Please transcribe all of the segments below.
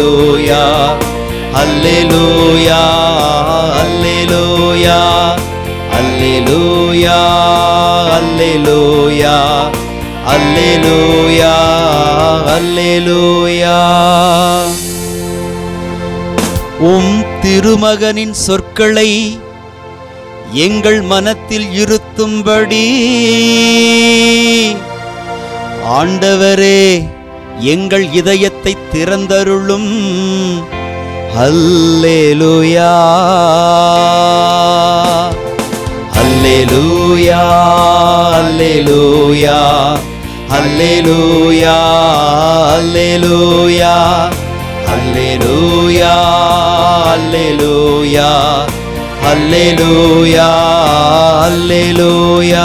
அல்லேலூயா அல்லேலூயா அல்லேலூயா அல்லேலூயா அல்லேலூயா அல்லேலூயா அல்லேலூயா உம் திருமகனின் சொற்களை எங்கள் மனத்தில் இருத்தும்படி ஆண்டவரே எங்கள் இதயத்தை திறந்தருளும் அல்லேலூயா அல்லேலூயா அல்லேலூயா அல்லேலூயா அல்லேலூயா அல்லேலூயா அல்லேலூயா அல்லேலூயா அல்லேலூயா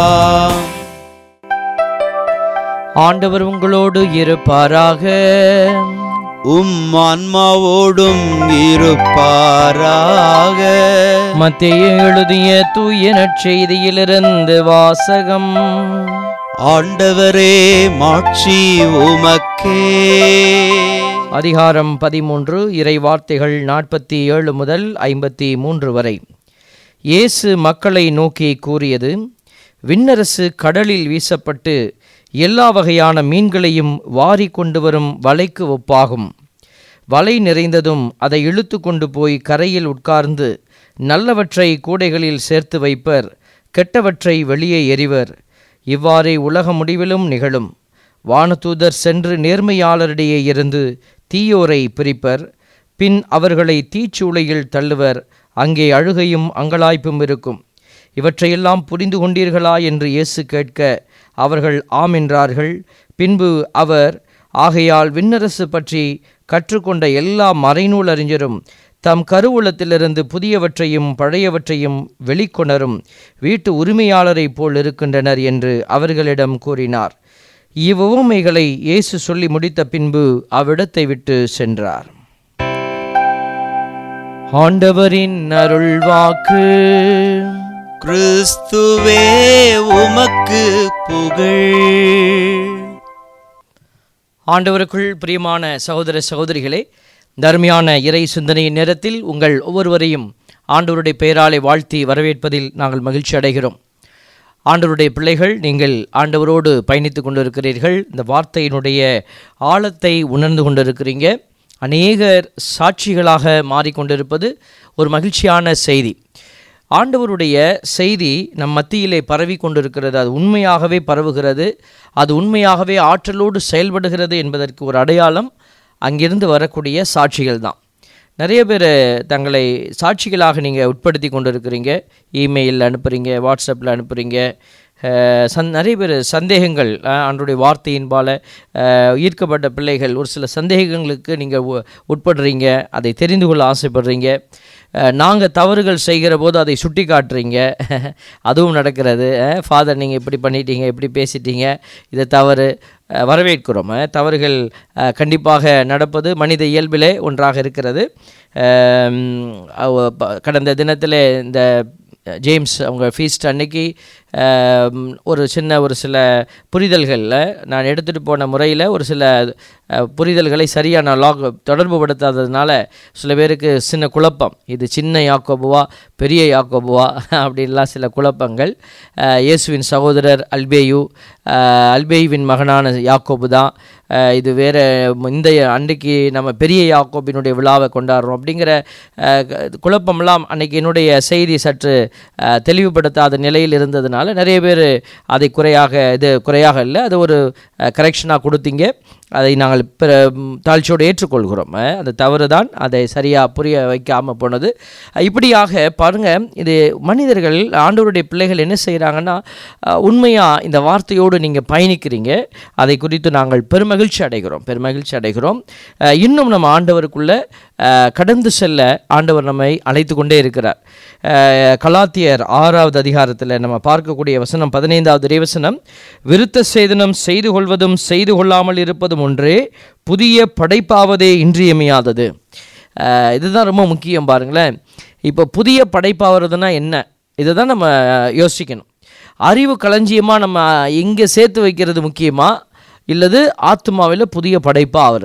ஆண்டவர் உங்களோடு இருப்பாராக உம் ஆன்மாவோடும் இருப்பாராக மத்திய எழுதிய தூய நற்செய்தியிலிருந்து வாசகம் ஆண்டவரே மாட்சி உமக்கே அதிகாரம் பதிமூன்று இறை வார்த்தைகள் நாற்பத்தி ஏழு முதல் ஐம்பத்தி மூன்று வரை இயேசு மக்களை நோக்கி கூறியது விண்ணரசு கடலில் வீசப்பட்டு எல்லா வகையான மீன்களையும் வாரி கொண்டு வரும் வலைக்கு ஒப்பாகும் வலை நிறைந்ததும் அதை இழுத்து கொண்டு போய் கரையில் உட்கார்ந்து நல்லவற்றை கூடைகளில் சேர்த்து வைப்பர் கெட்டவற்றை வெளியே எறிவர் இவ்வாறே உலக முடிவிலும் நிகழும் வானதூதர் சென்று நேர்மையாளரிடையே இருந்து தீயோரை பிரிப்பர் பின் அவர்களை தீச்சூளையில் தள்ளுவர் அங்கே அழுகையும் அங்கலாய்ப்பும் இருக்கும் இவற்றையெல்லாம் புரிந்து கொண்டீர்களா என்று இயேசு கேட்க அவர்கள் ஆம் என்றார்கள் பின்பு அவர் ஆகையால் விண்ணரசு பற்றி கற்றுக்கொண்ட எல்லா மறைநூல் அறிஞரும் தம் கருவூலத்திலிருந்து புதியவற்றையும் பழையவற்றையும் வெளிக்கொணரும் வீட்டு உரிமையாளரைப் போல் இருக்கின்றனர் என்று அவர்களிடம் கூறினார் இவ்வுவமைகளை இயேசு சொல்லி முடித்த பின்பு அவ்விடத்தை விட்டு சென்றார் ஆண்டவரின் அருள்வாக்கு கிறிஸ்துவே உமக்கு புகழ் ஆண்டவருக்குள் பிரியமான சகோதர சகோதரிகளே தர்மியான இறை சிந்தனையின் நேரத்தில் உங்கள் ஒவ்வொருவரையும் ஆண்டவருடைய பெயராலே வாழ்த்தி வரவேற்பதில் நாங்கள் மகிழ்ச்சி அடைகிறோம் ஆண்டவருடைய பிள்ளைகள் நீங்கள் ஆண்டவரோடு பயணித்து கொண்டிருக்கிறீர்கள் இந்த வார்த்தையினுடைய ஆழத்தை உணர்ந்து கொண்டிருக்கிறீங்க அநேகர் சாட்சிகளாக மாறிக்கொண்டிருப்பது ஒரு மகிழ்ச்சியான செய்தி ஆண்டவருடைய செய்தி நம் மத்தியிலே பரவி கொண்டிருக்கிறது அது உண்மையாகவே பரவுகிறது அது உண்மையாகவே ஆற்றலோடு செயல்படுகிறது என்பதற்கு ஒரு அடையாளம் அங்கிருந்து வரக்கூடிய சாட்சிகள் தான் நிறைய பேர் தங்களை சாட்சிகளாக நீங்கள் உட்படுத்தி கொண்டிருக்கிறீங்க இமெயில் அனுப்புகிறீங்க வாட்ஸ்அப்பில் அனுப்புகிறீங்க அஹ், சந் நிறைய பேர் சந்தேகங்கள் அஹ், ஆண்டவருடைய வார்த்தையின்பால அஹ், ஈர்க்கப்பட்ட பிள்ளைகள் ஒரு சில சந்தேகங்களுக்கு நீங்கள் உ- உட்படுறீங்க அதை தெரிந்து கொள்ள ஆசைப்படுறீங்க நாங்கள் தவறுகள் செய்கிற போது அதை சுட்டி காட்டுறீங்க அதுவும் நடக்கிறது ஃபாதர் நீங்கள் இப்படி பண்ணிட்டீங்க இப்படி பேசிட்டீங்க இது தவறு அஹ், வரவேற்கிறோம் அஹ், தவறுகள் அஹ், கண்டிப்பாக நடப்பது மனித இயல்பிலே ஒன்றாக இருக்கிறது அஹ், அவ- ப- கடந்த தினத்தில் இந்த ஜேம்ஸ் அவங்க ஃபீஸ்ட் அன்னைக்கு ஆம், ஒரு சின்ன ஒரு சில புரிதல்களில் நான் எடுத்துகிட்டு போன முறையில் ஒரு சில அஹ், புரிதல்களை சரியாக நான் லாக் தொடர்பு படுத்தாததுனால சில பேருக்கு சின்ன குழப்பம் இது சின்ன யாக்கோபுவா பெரிய யாக்கோபுவா அப்படின்லாம் சில குழப்பங்கள் அஹ், இயேசுவின் சகோதரர் அல்பேயு அஹ், அல்பேயுவின் மகனான யாக்கோபு தான் அஹ், இது வேறு இந்த அன்றைக்கு நம்ம பெரிய யாக்கோபினுடைய விழாவை கொண்டாடுறோம் அப்படிங்கிற அஹ், க- குழப்பமெல்லாம் அன்னைக்கு என்னுடைய செய்தி சற்று அஹ், தெளிவுபடுத்தாத நிலையில் இருந்ததுனால நிறைய பேர் அதை குறையாக இது குறையாக இல்லை அது ஒரு கரெக்ஷனாக கொடுத்தீங்க அதை நாங்கள் பிற ம், தாழ்ச்சியோடு ஏற்றுக்கொள்கிறோம் அஹ், அது தவறு தான் அதை சரியாக புரிய வைக்காமல் போனது அஹ், இப்படியாக பாருங்கள் இது மனிதர்கள் ஆண்டவருடைய பிள்ளைகள் என்ன செய்கிறாங்கன்னா உண்மையாக இந்த வார்த்தையோடு நீங்கள் பயணிக்கிறீங்க அதை குறித்து நாங்கள் பெருமகிழ்ச்சி அடைகிறோம் பெருமகிழ்ச்சி அடைகிறோம் அஹ், இன்னும் நம்ம ஆண்டவருக்குள்ள அஹ், கடந்து செல்ல ஆண்டவர் நம்மை அழைத்து கொண்டே இருக்கிறார் அஹ், கலாத்தியர் ஆறாவது அதிகாரத்தில் நம்ம பார்க்கக்கூடிய வசனம் பதினைந்தாவது இறைவசனம் விருத்த சேதனம் செய்து கொள்வதும் செய்து கொள்ளாமல் இருப்பதும் ஒன்றே புதிய படைப்பாவதே இன்றியமையாதது அஹ், இதுதான் ரொம்ப முக்கியம் பாருங்களேன் இப்போ புதிய படைப்பாகிறதுனா என்ன இதை தான் நம்ம யோசிக்கணும் அறிவு களஞ்சியமாக நம்ம இங்கே சேர்த்து வைக்கிறது முக்கியமா இல்லது ஆத்மாவில் புதிய படைப்பாக ஆகிறதா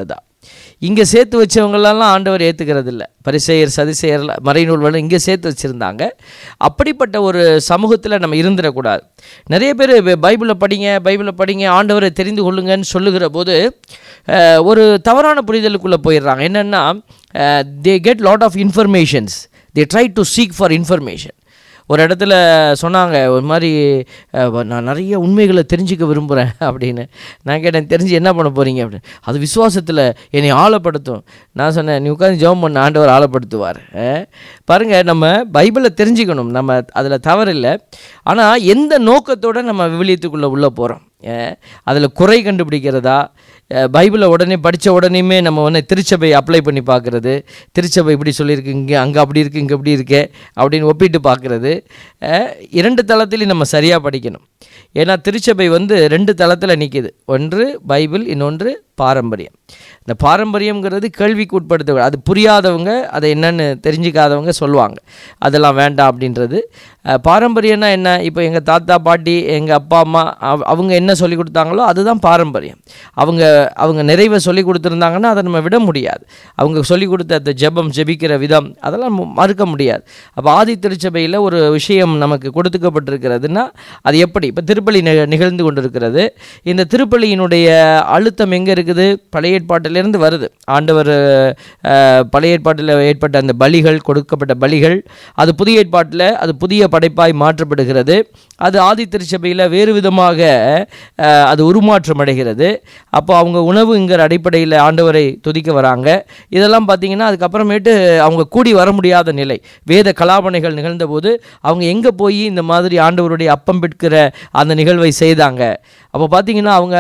இங்கே சேர்த்து வச்சவங்களெல்லாம் ஆண்டவர் ஏற்றுக்கிறது இல்லை பரிசெயர் சதிசெயர் மறைநூல் வந்து இங்கே சேர்த்து வச்சுருந்தாங்க அப்படிப்பட்ட ஒரு சமூகத்தில் நம்ம இருந்துடக்கூடாது நிறைய பேர் பைபிளை படிங்க பைபிளை படிங்க ஆண்டவரை தெரிந்து கொள்ளுங்கன்னு சொல்லுகிற போது அஹ், ஒரு தவறான புரிதலுக்குள்ளே போயிடுறாங்க என்னென்னா they get lot of informations they try to seek for information ஒரு இடத்துல சொன்னாங்க ஒரு மாதிரி அஹ், நான் நிறைய உண்மைகளை தெரிஞ்சுக்க விரும்புகிறேன் அப்படின்னு நான் கேட்டேன் தெரிஞ்சு என்ன பண்ண போகிறீங்க அப்படின்னு அது விசுவாசத்தில் என்னை ஆழப்படுத்தும் நான் சொன்னேன் நீ உட்காந்து ஜெபம் பண்ண ஆண்டவர் ஆழப்படுத்துவார் அஹ், பாருங்க நம்ம பைபிளை தெரிஞ்சுக்கணும் நம்ம அதில் தவறில்லை ஆனால் எந்த நோக்கத்தோடு நம்ம விவிலியத்துக்குள்ளே உள்ளே போகிறோம் அதில் குறை கண்டுபிடிக்கிறதா அஹ், பைபிளை உடனே படித்த உடனேயுமே நம்ம வந்து திருச்சபை அப்ளை பண்ணி பார்க்குறது திருச்சபை இப்படி சொல்லியிருக்கு இங்கே அங்கே அப்படி இருக்குது இங்கே இப்படி இருக்கே அப்படின்னு ஒப்பிட்டு பார்க்குறது அஹ், இரண்டு தளத்திலையும் நம்ம சரியாக படிக்கணும் ஏன்னா திருச்சபை வந்து ரெண்டு தளத்தில் நிற்கிது ஒன்று பைபிள் இன்னொன்று பாரம்பரியம் இந்த பாரம்பரியம்ங்கிறது கேள்விக்கு உட்படுத்த அது புரியாதவங்க அதை என்னன்னு தெரிஞ்சுக்காதவங்க சொல்லுவாங்க அதெல்லாம் வேண்டாம் அப்படின்றது அஹ், பாரம்பரியம்னா என்ன இப்போ எங்கள் தாத்தா பாட்டி எங்கள் அப்பா அம்மா அவ- அவங்க என்ன சொல்லி கொடுத்தாங்களோ அதுதான் பாரம்பரியம் அவங்க அவங்க நிறைவை சொல்லி கொடுத்துருந்தாங்கன்னா அதை நம்ம விட முடியாது அவங்க சொல்லி கொடுத்த அந்த ஜெபம் ஜெபிக்கிற விதம் அதெல்லாம் மு- மறுக்க முடியாது அப்போ ஆதி திருச்சபையில் ஒரு விஷயம் நமக்கு கொடுத்துக்கப்பட்டிருக்கிறதுனா அது எப்படி இப்போ திருப்பலி நிக- நிகழ்ந்து கொண்டிருக்கிறது இந்த திருப்பலியினுடைய அழுத்தம் எங்கே இருக்குது பழைய ஏற்பாட்டிலிருந்து வருது ஆண்டவர் அஹ், பழைய ஏற்பாட்டில் ஏற்பட்ட அந்த பலிகள் கொடுக்கப்பட்ட பலிகள் அது புதிய ஏற்பாட்டில் அது புதிய படைப்பாய் மாற்றப்படுகிறது அது ஆதி திருச்சபையில் வேறு விதமாக அஹ், அது உருமாற்றம் அடைகிறது அப்போ அவங்க உணவுங்கிற அடிப்படையில் ஆண்டவரை துதிக்க வராங்க இதெல்லாம் பார்த்தீங்கன்னா அதுக்கப்புறமேட்டு அவங்க கூடி வர முடியாத நிலை வேத கலாபனைகள் நிகழ்ந்தபோது அவங்க எங்கே போய் இந்த மாதிரி ஆண்டவருடைய அப்பம் பிற்கிற அந்த நிகழ்வை செய்தாங்க அப்போ பார்த்தீங்கன்னா அவங்க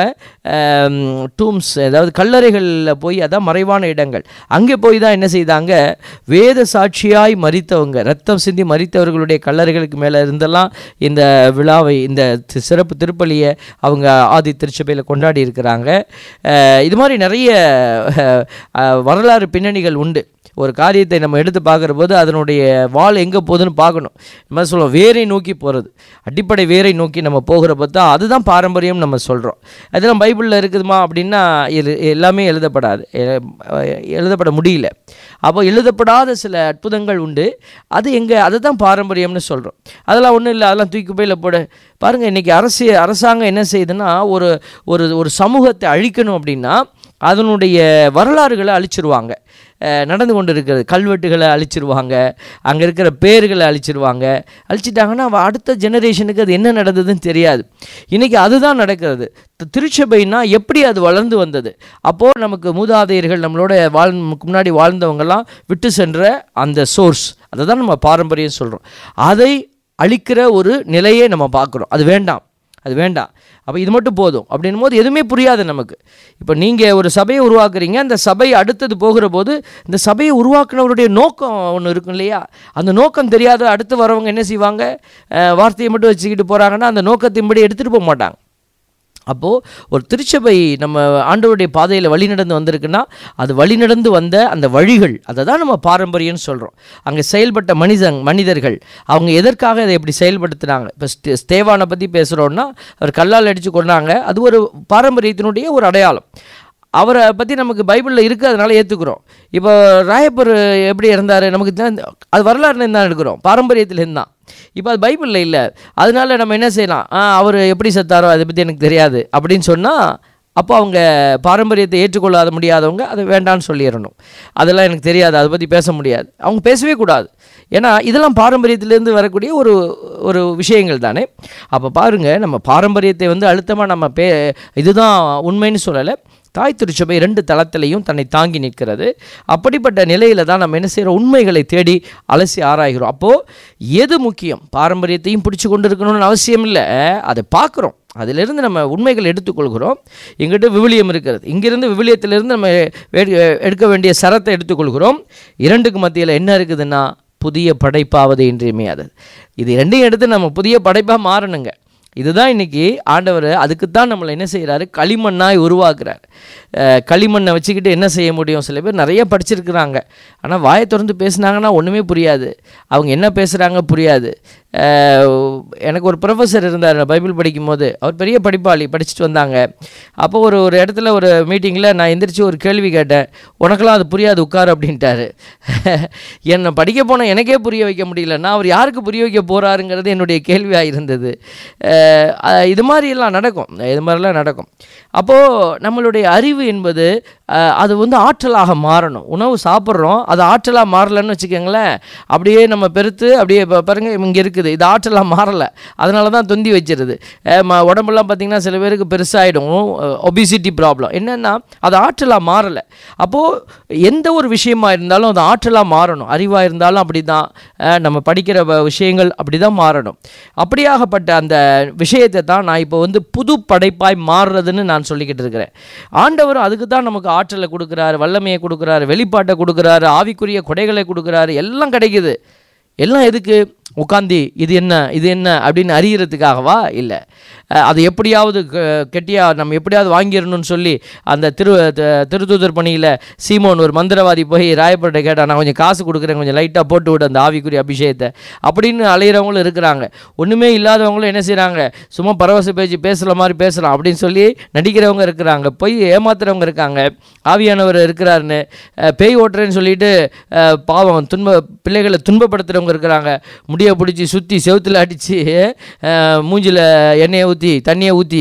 டூம்ஸ் அதாவது கல்லறைகளில் போய் அதான் மறைவான இடங்கள் அங்கே போய் தான் என்ன செய்தாங்க வேத சாட்சியாய் மறித்தவங்க ரத்தம் சிந்தி மறித்தவர்களுடைய கல்லறைகளுக்கு மேலே இருந்தெல்லாம் இந்த விழாவை இந்த தி- சிறப்பு திருப்பலியை அவங்க ஆதி திருச்சபையில் கொண்டாடி இருக்கிறாங்க அஹ், இது மாதிரி நிறைய அஹ், அஹ், வரலாறு பின்னணிகள் உண்டு ஒரு காரியத்தை நம்ம எடுத்து பார்க்குற போது அதனுடைய வால் எங்கே போகுதுன்னு பார்க்கணும் நம்ம சொல்லுவோம் வேரை நோக்கி போகிறது அடிப்படை வேரை நோக்கி நம்ம போகிற பார்த்தா அதுதான் பாரம்பரியம் நம்ம சொல்கிறோம் அதெல்லாம் பைபிளில் இருக்குதுமா அப்படின்னா இது எல்லாமே எழுதப்படாது எ- எழுதப்பட முடியல அப்போ எழுதப்படாத சில அற்புதங்கள் உண்டு அது எங்கே அதை தான் பாரம்பரியம்னு சொல்கிறோம் அதெல்லாம் ஒன்றும் இல்லை அதெல்லாம் தூக்கி போயில போட பாருங்கள் இன்றைக்கி அரசு அரசாங்கம் என்ன செய்யுதுன்னா ஒரு ஒரு ஒரு சமூகத்தை அழிக்கணும் அப்படின்னா அதனுடைய வரலாறுகளை அழிச்சிருவாங்க அஹ் நடந்து கொண்டு இருக்கிறது கல்வெட்டுகளை அழிச்சிருவாங்க அங்கே இருக்கிற பேர்களை அழிச்சிருவாங்க அழிச்சிட்டாங்கன்னா அவ அடுத்த ஜெனரேஷனுக்கு அது என்ன நடந்ததுன்னு தெரியாது இன்றைக்கி அதுதான் நடக்கிறது தி- திருச்சபைனா எப்படி அது வளர்ந்து வந்தது அப்போது நமக்கு மூதாதையர்கள் நம்மளோட வாழ் முன்னாடி வாழ்ந்தவங்கெல்லாம் விட்டு சென்ற அந்த சோர்ஸ் அதை தான் நம்ம பாரம்பரியம் சொல்கிறோம் அதை அழிக்கிற ஒரு நிலையை நம்ம பார்க்குறோம் அது வேண்டாம் அது வேண்டாம் அப்போ இது மட்டும் போதும் அப்படின்னும் போது எதுவுமே புரியாது நமக்கு இப்போ நீங்கள் ஒரு சபையை உருவாக்குறீங்க அந்த சபை அடுத்தது போகிற போது இந்த சபையை உருவாக்குனவருடைய நோக்கம் ஒன்று இருக்கும் இல்லையா அந்த நோக்கம் தெரியாத அடுத்து வரவங்க என்ன செய்வாங்க அஹ், வார்த்தையை மட்டும் வச்சுக்கிட்டு போகிறாங்கன்னா அந்த நோக்கத்தின்படி எடுத்துகிட்டு போக மாட்டாங்க அப்போது ஒரு திருச்சபை நம்ம ஆண்டவருடைய பாதையில் வழி நடந்து வந்திருக்குன்னா அது வழி நடந்து வந்த அந்த வழிகள் அதை தான் நம்ம பாரம்பரியம்னு சொல்கிறோம் அங்கே செயல்பட்ட மனிதன் மனிதர்கள் அவங்க எதற்காக அதை எப்படி செயல்படுத்துனாங்க இப்போ ஸ்டே ஸ்தேவானை பற்றி பேசுகிறோன்னா அவர் கல்லால் அடித்து கொண்டாங்க அது ஒரு பாரம்பரியத்தினுடைய ஒரு அடையாளம் அவரை பற்றி நமக்கு பைபிளில் இருக்குது அதனால் ஏற்றுக்கிறோம் இப்போ ராயப்பர் எப்படி இருந்தார் நமக்கு தான் அது வரலாறுலேருந்து தான் எடுக்கிறோம் பாரம்பரியத்துலேருந்து தான் இப்போ அது பைபிளில் இல்லை அதனால நம்ம என்ன செய்யலாம் ஆ அவர் எப்படி செத்தாரோ அதை பற்றி எனக்கு தெரியாது அப்படின்னு சொன்னால் அப்போ அவங்க பாரம்பரியத்தை ஏற்றுக்கொள்ளாத முடியாதவங்க அதை வேண்டான்னு சொல்லிடணும் அதெல்லாம் எனக்கு தெரியாது அதை பற்றி பேச முடியாது அவங்க பேசவே கூடாது ஏன்னா இதெல்லாம் பாரம்பரியத்திலேருந்து வரக்கூடிய ஒரு ஒரு விஷயங்கள் தானே அப்போ பாருங்கள் நம்ம பாரம்பரியத்தை வந்து அழுத்தமாக நம்ம பே இதுதான் உண்மைன்னு சொல்லலை தாய் திருச்சபை ரெண்டு தளத்திலையும் தன்னை தாங்கி நிற்கிறது அப்படிப்பட்ட நிலையில் தான் நம்ம என்ன செய்கிறோம் உண்மைகளை தேடி அலசி ஆராய்கிறோம் அப்போது எது முக்கியம் பாரம்பரியத்தையும் பிடிச்சு கொண்டு இருக்கணும்னு அவசியம் இல்லை அதை பார்க்குறோம் அதிலிருந்து நம்ம உண்மைகள் எடுத்துக்கொள்கிறோம் எங்கிட்ட விவிலியம் இருக்கிறது இங்கிருந்து விவிலியத்திலிருந்து நம்ம எடு- எடுக்க வேண்டிய சரத்தை எடுத்துக்கொள்கிறோம் இரண்டுக்கு மத்தியில் என்ன இருக்குதுன்னா புதிய படைப்பாவது இன்றியமையாதது இது ரெண்டையும் எடுத்து நம்ம புதிய படைப்பாக மாறணுங்க இதுதான் இன்னைக்கு ஆண்டவர் அதுக்கு தான் நம்மளை என்ன செய்கிறாரு களிமண்ணாய் உருவாக்குறார் அஹ் களிமண்ணை வச்சுக்கிட்டு என்ன செய்ய முடியும் சில பேர் நிறைய படிச்சிருக்கிறாங்க ஆனால் வாயை திறந்து பேசுனாங்கன்னா ஒன்றுமே புரியாது அவங்க என்ன பேசுகிறாங்க புரியாது அஹ், எனக்கு ஒரு ப்ரொஃபஸர் இருந்தார் நான் பைபிள் படிக்கும்போது அவர் பெரிய படிப்பாளி படிச்சுட்டு வந்தாங்க அப்போ ஒரு ஒரு இடத்துல ஒரு மீட்டிங்கில் நான் எந்திரிச்சு ஒரு கேள்வி கேட்டேன் உனக்கெல்லாம் அது புரியாது உட்காரு அப்படின்ட்டாரு என்னை படிக்க போன எனக்கே புரிய வைக்க முடியல நான் அவர் யாருக்கு புரிய வைக்க போகிறாருங்கிறது என்னுடைய கேள்வியாக இருந்தது அஹ், அஹ், இது மாதிரியெல்லாம் நடக்கும் இது மாதிரிலாம் நடக்கும் அப்போது நம்மளுடைய அறிவு என்பது அஹ், அது வந்து ஆற்றலாக மாறணும் உணவு சாப்பிட்றோம் அது ஆற்றலாக மாறலன்னு வச்சுக்கோங்களேன் அப்படியே நம்ம பெருத்து அப்படியே இப்போ பாருங்க இங்கே இருக்குது இது ஆற்றலாக மாறலை அதனால தான் தொந்தி வச்சிருது அஹ், ம- உடம்பெல்லாம் பார்த்திங்கன்னா சில பேருக்கு பெருசாகிடும் ஒபிசிட்டி ப்ராப்ளம் என்னென்னா அது ஆற்றலாக மாறலை அப்போது எந்த ஒரு விஷயமா இருந்தாலும் அது ஆற்றலாக மாறணும் அறிவாக இருந்தாலும் அப்படி தான் நம்ம படிக்கிற வ- விஷயங்கள் அப்படி தான் மாறணும் அப்படியாகப்பட்ட அந்த விஷயத்தை தான் நான் இப்போ வந்து புது படைப்பாய் மாறுறதுன்னு நான் சொல்லிக்கிட்டு இருக்கிறேன் ஆண்டவர் அதுக்கு தான் நமக்கு ஆற்றலை கொடுக்குறாரு வல்லமையை கொடுக்குறாரு வெளிப்பாட்டை கொடுக்குறாரு ஆவிக்குரிய கொடைகளை கொடுக்குறாரு எல்லாம் கிடைக்குது எல்லாம் எதுக்கு உட்காந்தி இது என்ன இது என்ன அப்படின்னு அறியறதுக்காகவா இல்லை அஹ் அது எப்படியாவது க- கெட்டியா நம்ம எப்படியாவது வாங்கிடணும்னு சொல்லி அந்த திரு த- திருத்தூதர் பணியில் சீமோன் ஒரு மந்திரவாதி போய் ராயப்பட்ட கேட்டா நான் கொஞ்சம் காசு கொடுக்குறேன் கொஞ்சம் லைட்டாக போட்டு விடு அந்த ஆவிக்குரிய அபிஷேகத்தை அப்படின்னு அலையிறவங்களும் இருக்கிறாங்க ஒன்றுமே இல்லாதவங்களும் என்ன செய்கிறாங்க சும்மா பரவச பேச்சு பேசுகிற மாதிரி பேசலாம் அப்படின்னு சொல்லி நடிக்கிறவங்க இருக்கிறாங்க போய் ஏமாத்துறவங்க இருக்காங்க ஆவியானவர் இருக்கிறாருன்னு அஹ் பேய் ஓட்டுறேன்னு சொல்லிட்டு அஹ் பாவம் துன்ப பிள்ளைகளை துன்பப்படுத்துகிறவங்க இருக்கிறாங்க முடிய பிடிச்சி சுற்றி செவுத்துல அடித்து மூஞ்சில் எண்ணெயை ஊற்றி தண்ணியை ஊற்றி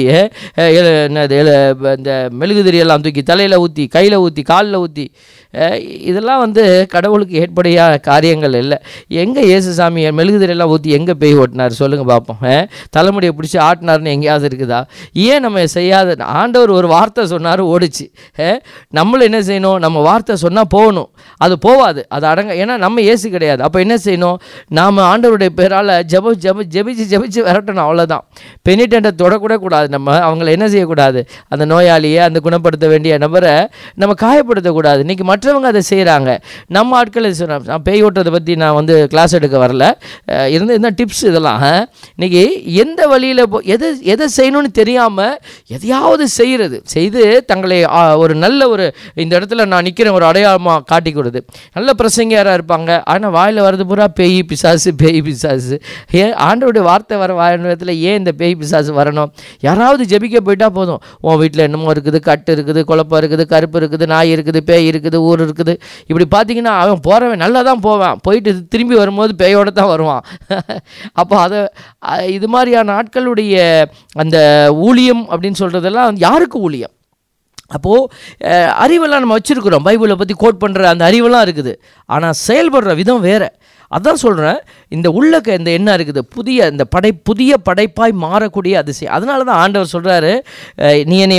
என்னது எழு- இந்த மெழுகுதிரியெல்லாம் தூக்கி தலையில் ஊற்றி கையில் ஊற்றி காலில் ஊற்றி இதெல்லாம் வந்து கடவுளுக்கு ஏற்படையா காரியங்கள் இல்லை எங்கே இயேசுசாமி மெழுகுதிரியெல்லாம் ஊற்றி எங்கே பேய் ஓட்டினார் சொல்லுங்கள் பார்ப்போம் அஹ், தலைமுடியை பிடிச்சி ஆட்டினார்னு எங்கேயாவது இருக்குதா ஏன் நம்ம செய்யாத ஆண்டவர் ஒரு வார்த்தை சொன்னார் ஓடிச்சு அஹ், நம்மளும் என்ன செய்யணும் நம்ம வார்த்தை சொன்னால் போகணும் அது போவாது அது அடங்க ஏன்னா நம்ம ஏசு கிடையாது அப்போ என்ன செய்யணும் நாம் ஆண்டவருடைய பேரால் ஜெப ஜெப ஜெபிச்சு ஜெபிச்சு விரட்டணும் அவ்வளோதான் பெனிட்டண்ட்டை தொடக்கூட கூடாது நம்ம அவங்கள என்ன செய்யக்கூடாது அந்த நோயாளியை அந்த குணப்படுத்த வேண்டிய நபரை நம்ம காயப்படுத்தக்கூடாது இன்றைக்கி மற்றவங்க அதை செய்கிறாங்க நம்ம ஆட்கள் இது சொல்றாங்க. நான் பேய் ஓட்டுறதை பற்றி நான் வந்து கிளாஸ் எடுக்க வரல அஹ் இருந்து என்ன டிப்ஸ் இதெல்லாம் அஹ். இன்னைக்கு எந்த வழியில் போ எதை எதை செய்யணும்னு தெரியாமல் எதையாவது செய்கிறது செய்து தங்களை ஆ, ஒரு நல்ல ஒரு இந்த இடத்துல நான் நிற்கிறேன் ஒரு அடையாளமாக காட்டி கொடுது நல்ல பிரசங்கியாராக இருப்பாங்க ஆனால் வாயில் வரது பூரா பேய் பிசாசு பேய் பிசாசு ஏன் ஆண்டவருடைய வார்த்தை வர வாயினத்தில் ஏன் இந்த பேய் பிசாசு வரணும் யாராவது ஜெபிக்க போயிட்டா போதும் உன் வீட்டில் என்னமோ இருக்குது கட்டு இருக்குது குழப்பம் இருக்குது கருப்பு இருக்குது நாய் இருக்குது பேய் இருக்குது ஊர் இருக்குது இப்படி பார்த்தீங்கன்னா அவன் போகிறவன் நல்லா தான் போவான் போயிட்டு திரும்பி வரும்போது பேயோட தான் வருவான் அப்போ அதை அ- இது மாதிரியான ஆட்களுடைய அந்த ஊழியம் அப்படின்னு சொல்கிறதெல்லாம் யாருக்கு ஊழியம் அப்போது அறிவெல்லாம் நம்ம வச்சுருக்குறோம் பைபிளை பற்றி கோட் பண்ணுற அந்த அறிவெல்லாம் இருக்குது ஆனால் செயல்படுற விதம் வேறு அதான் சொல்கிறேன் இந்த உள்ளக்க இந்த என்ன இருக்குது புதிய இந்த படை புதிய படைப்பாய் மாறக்கூடிய அதிசயம் அதனால தான் ஆண்டவர் சொல்கிறாரு நீ என்னை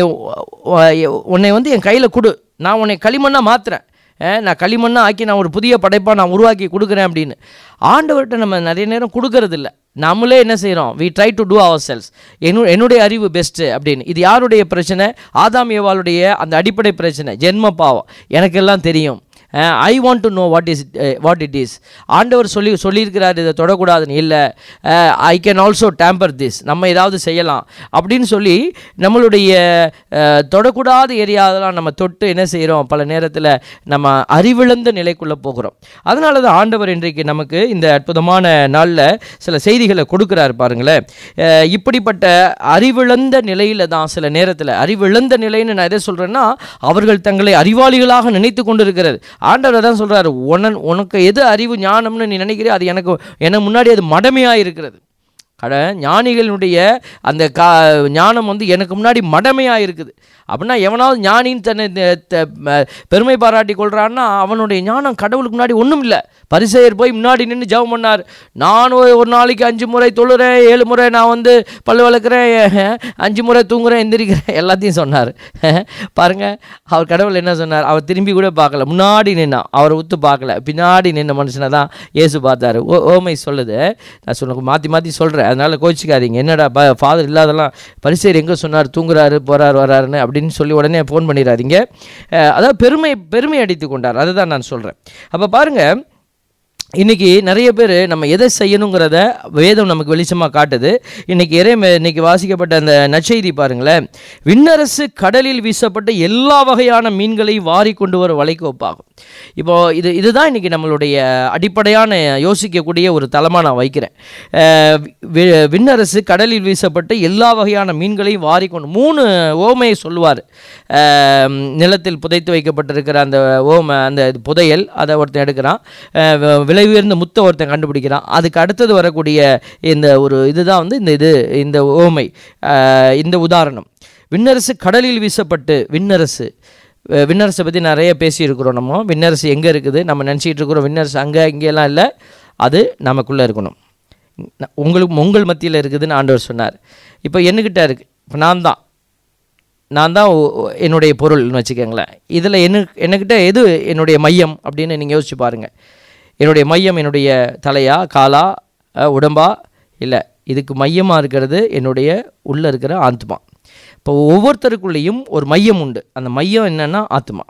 உ- உன்னை வந்து என் கையில் கொடு நான் உன்னை களிமண்ணாக மாற்றுறேன் நான் களிமண்ணாக ஆக்கி நான் ஒரு புதிய படைப்பாக நான் உருவாக்கி கொடுக்குறேன் அப்படின்னு ஆண்டவர்கிட்ட நம்ம நிறைய நேரம் கொடுக்கறதில்ல நம்மளே என்ன செய்கிறோம் we try to do ourselves என்னு என்னுடைய அறிவு பெஸ்ட்டு அப்படின்னு இது யாருடைய பிரச்சனை ஆதாம் ஏவாளுடைய அந்த அடிப்படை பிரச்சனை ஜென்ம பாவம் எனக்கெல்லாம் தெரியும் I want to know what is what it is ஆண்டவர் சொல்லி சொல்லியிருக்கிறார் இதை தொடக்கூடாதுன்னு இல்லை I can also tamper this நம்ம ஏதாவது செய்யலாம் அப்படின்னு சொல்லி நம்மளுடைய அஹ், தொடக்கூடாத ஏரியாவெல்லாம் நம்ம தொட்டு என்ன செய்கிறோம் பல நேரத்தில் நம்ம அறிவிழந்த நிலைக்குள்ளே போகிறோம் அதனால தான் ஆண்டவர் இன்றைக்கு நமக்கு இந்த அற்புதமான நாளில் சில செய்திகளை கொடுக்குறாரு பாருங்களேன் அஹ், இப்படிப்பட்ட அறிவிழந்த நிலையில் தான் சில நேரத்தில் அறிவிழந்த நிலைன்னு நான் எதை சொல்கிறேன்னா அவர்கள் தங்களை அறிவாளிகளாக நினைத்து கொண்டிருக்கிறது ஆண்டவர் தான் சொல்கிறாரு உனன் உனக்கு எது அறிவு ஞானம்னு நீ நினைக்கிறியோ அது எனக்கு எனக்கு முன்னாடி அது மடமையாக இருக்கிறது கட ஞானிகளுடைய அந்த கா ஞானம் வந்து எனக்கு முன்னாடி மடமையாக இருக்குது அப்படின்னா எவனாவது ஞானின்னு தன்னை த- த- ம- பெருமை பாராட்டி கொள்றான்னா அவனுடைய ஞானம் கடவுளுக்கு முன்னாடி ஒன்றும் இல்லை பரிசெயர் போய் முன்னாடி நின்று ஜெபம் பண்ணார் நான் ஒரு ஒரு நாளைக்கு அஞ்சு முறை தொழுறேன் ஏழு முறை நான் வந்து பல்லு வளர்க்குறேன் அஞ்சு முறை தூங்குறேன் எந்திரிக்கிறேன் எல்லாத்தையும் சொன்னார் பாருங்க அவர் கடவுள் என்ன சொன்னார் அவர் திரும்பி கூட பார்க்கல முன்னாடி நின்னான் அவரை உத்து பார்க்கல பின்னாடி நின்ன மனுஷனை தான் இயேசு பார்த்தாரு ஓ ஓமை சொல்லுது நான் சொல்ல மாற்றி மாற்றி சொல்கிறேன் அதனால் கோச்சிக்காதீங்க என்னடா ப ஃபாதர் இல்லாதெல்லாம் பரிசெயர் எங்கே சொன்னார் தூங்குறாரு போகிறார் வராருன்னு அப்படின்னு சொல்லி உடனே ஃபோன் பண்ணிடாதீங்க அஹ் அதாவது பெருமை பெருமை அடித்து கொண்டார் அதுதான் நான் சொல்கிறேன் அப்போ பாருங்கள் இன்றைக்கி நிறைய பேர் நம்ம எதை செய்யணுங்கிறத வேதம் நமக்கு வெளிச்சமாக காட்டுது இன்றைக்கி இறை இன்னைக்கு வாசிக்கப்பட்ட அந்த நற்செய்தி பாருங்களேன் விண்ணரசு கடலில் வீசப்பட்ட எல்லா வகையான மீன்களையும் வாரி கொண்டு வர வலைக்கு ஒப்பாகும் இப்போ இது இதுதான் இன்றைக்கி நம்மளுடைய அடிப்படையான யோசிக்கக்கூடிய ஒரு தளமாக நான் வைக்கிறேன் அஹ் வி- விண்ணரசு கடலில் வீசப்பட்டு எல்லா வகையான மீன்களையும் வாரிக்கொண்டு மூணு ஓமையை சொல்லுவார் நிலத்தில் புதைத்து வைக்கப்பட்டிருக்கிற அந்த ஓமை அந்த இது புதையல் அதை ஒருத்தன் எடுக்கிறான் அஹ் வ- விலை உயர்ந்த முத்தை ஒருத்தன் கண்டுபிடிக்கிறான் அதுக்கு அடுத்தது வரக்கூடிய இந்த ஒரு இதுதான் வந்து இந்த இது இந்த ஓமை அஹ் இந்த உதாரணம் விண்ணரசு கடலில் வீசப்பட்டு விண்ணரசு அஹ் விண்ணரசை பற்றி நிறைய பேசியிருக்கிறோம் நம்ம விண்ணரசு எங்கே இருக்குது நம்ம நினச்சிட்டு இருக்கிறோம் விண்ணரசு அங்கே இங்கெல்லாம் இல்லை அது நமக்குள்ளே இருக்கணும் ந- உங்களுக்கு உங்கள் மத்தியில் இருக்குதுன்னு ஆண்டவர் சொன்னார் இப்போ என்னக்கிட்ட இருக்குது இப்போ நான் தான் நான் தான் ஒ- ஒ- என்னுடைய பொருள்னு வச்சுக்கோங்களேன் இதில் என்ன என்னக்கிட்ட எது என்னுடைய மையம் அப்படின்னு நீங்கள் யோசிச்சு பாருங்கள் என்னுடைய மையம் என்னுடைய தலையா காலா அஹ், உடம்பா இல்லை இதுக்கு மையமாக இருக்கிறது என்னுடைய உள்ளே இருக்கிற ஆத்மா இப்போ ஒவ்வொருத்தருக்குள்ளேயும் ஒரு மையம் உண்டு அந்த மையம் என்னன்னா ஆத்மா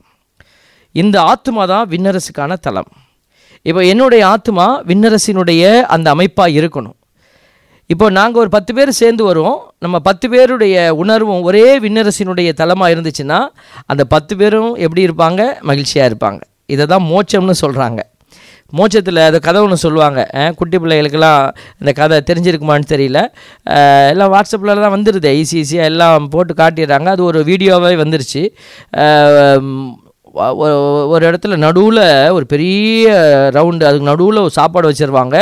இந்த ஆத்மா தான் விண்ணரசுக்கான தலம் இப்போ என்னுடைய ஆத்மா விண்ணரசினுடைய அந்த அமைப்பாக இருக்கணும் இப்போ நாங்கள் ஒரு பத்து பேர் சேர்ந்து வருவோம் நம்ம பத்து பேருடைய உணர்வும் ஒரே விண்ணரசினுடைய தலமாக இருந்துச்சுன்னா அந்த பத்து பேரும் எப்படி இருப்பாங்க மகிழ்ச்சியாக இருப்பாங்க இதை தான் மோட்சம்னு சொல்கிறாங்க மோட்சத்தில் அந்த கதை ஒன்று சொல்லுவாங்க அஹ், குட்டி பிள்ளைகளுக்கெல்லாம் இந்த கதை தெரிஞ்சிருக்குமான்னு தெரியல அஹ், எல்லாம் வாட்ஸ்அப்பில் தான் வந்துடுது ஈஸி ஈஸியாக எல்லாம் போட்டு காட்டிடுறாங்க அது ஒரு வீடியோவே வந்துருச்சு அஹ், வ- ஒ- ஒரு இடத்துல நடுவில் ஒரு பெரிய ரவுண்டு அதுக்கு நடுவில் ஒரு சாப்பாடு வச்சுருவாங்க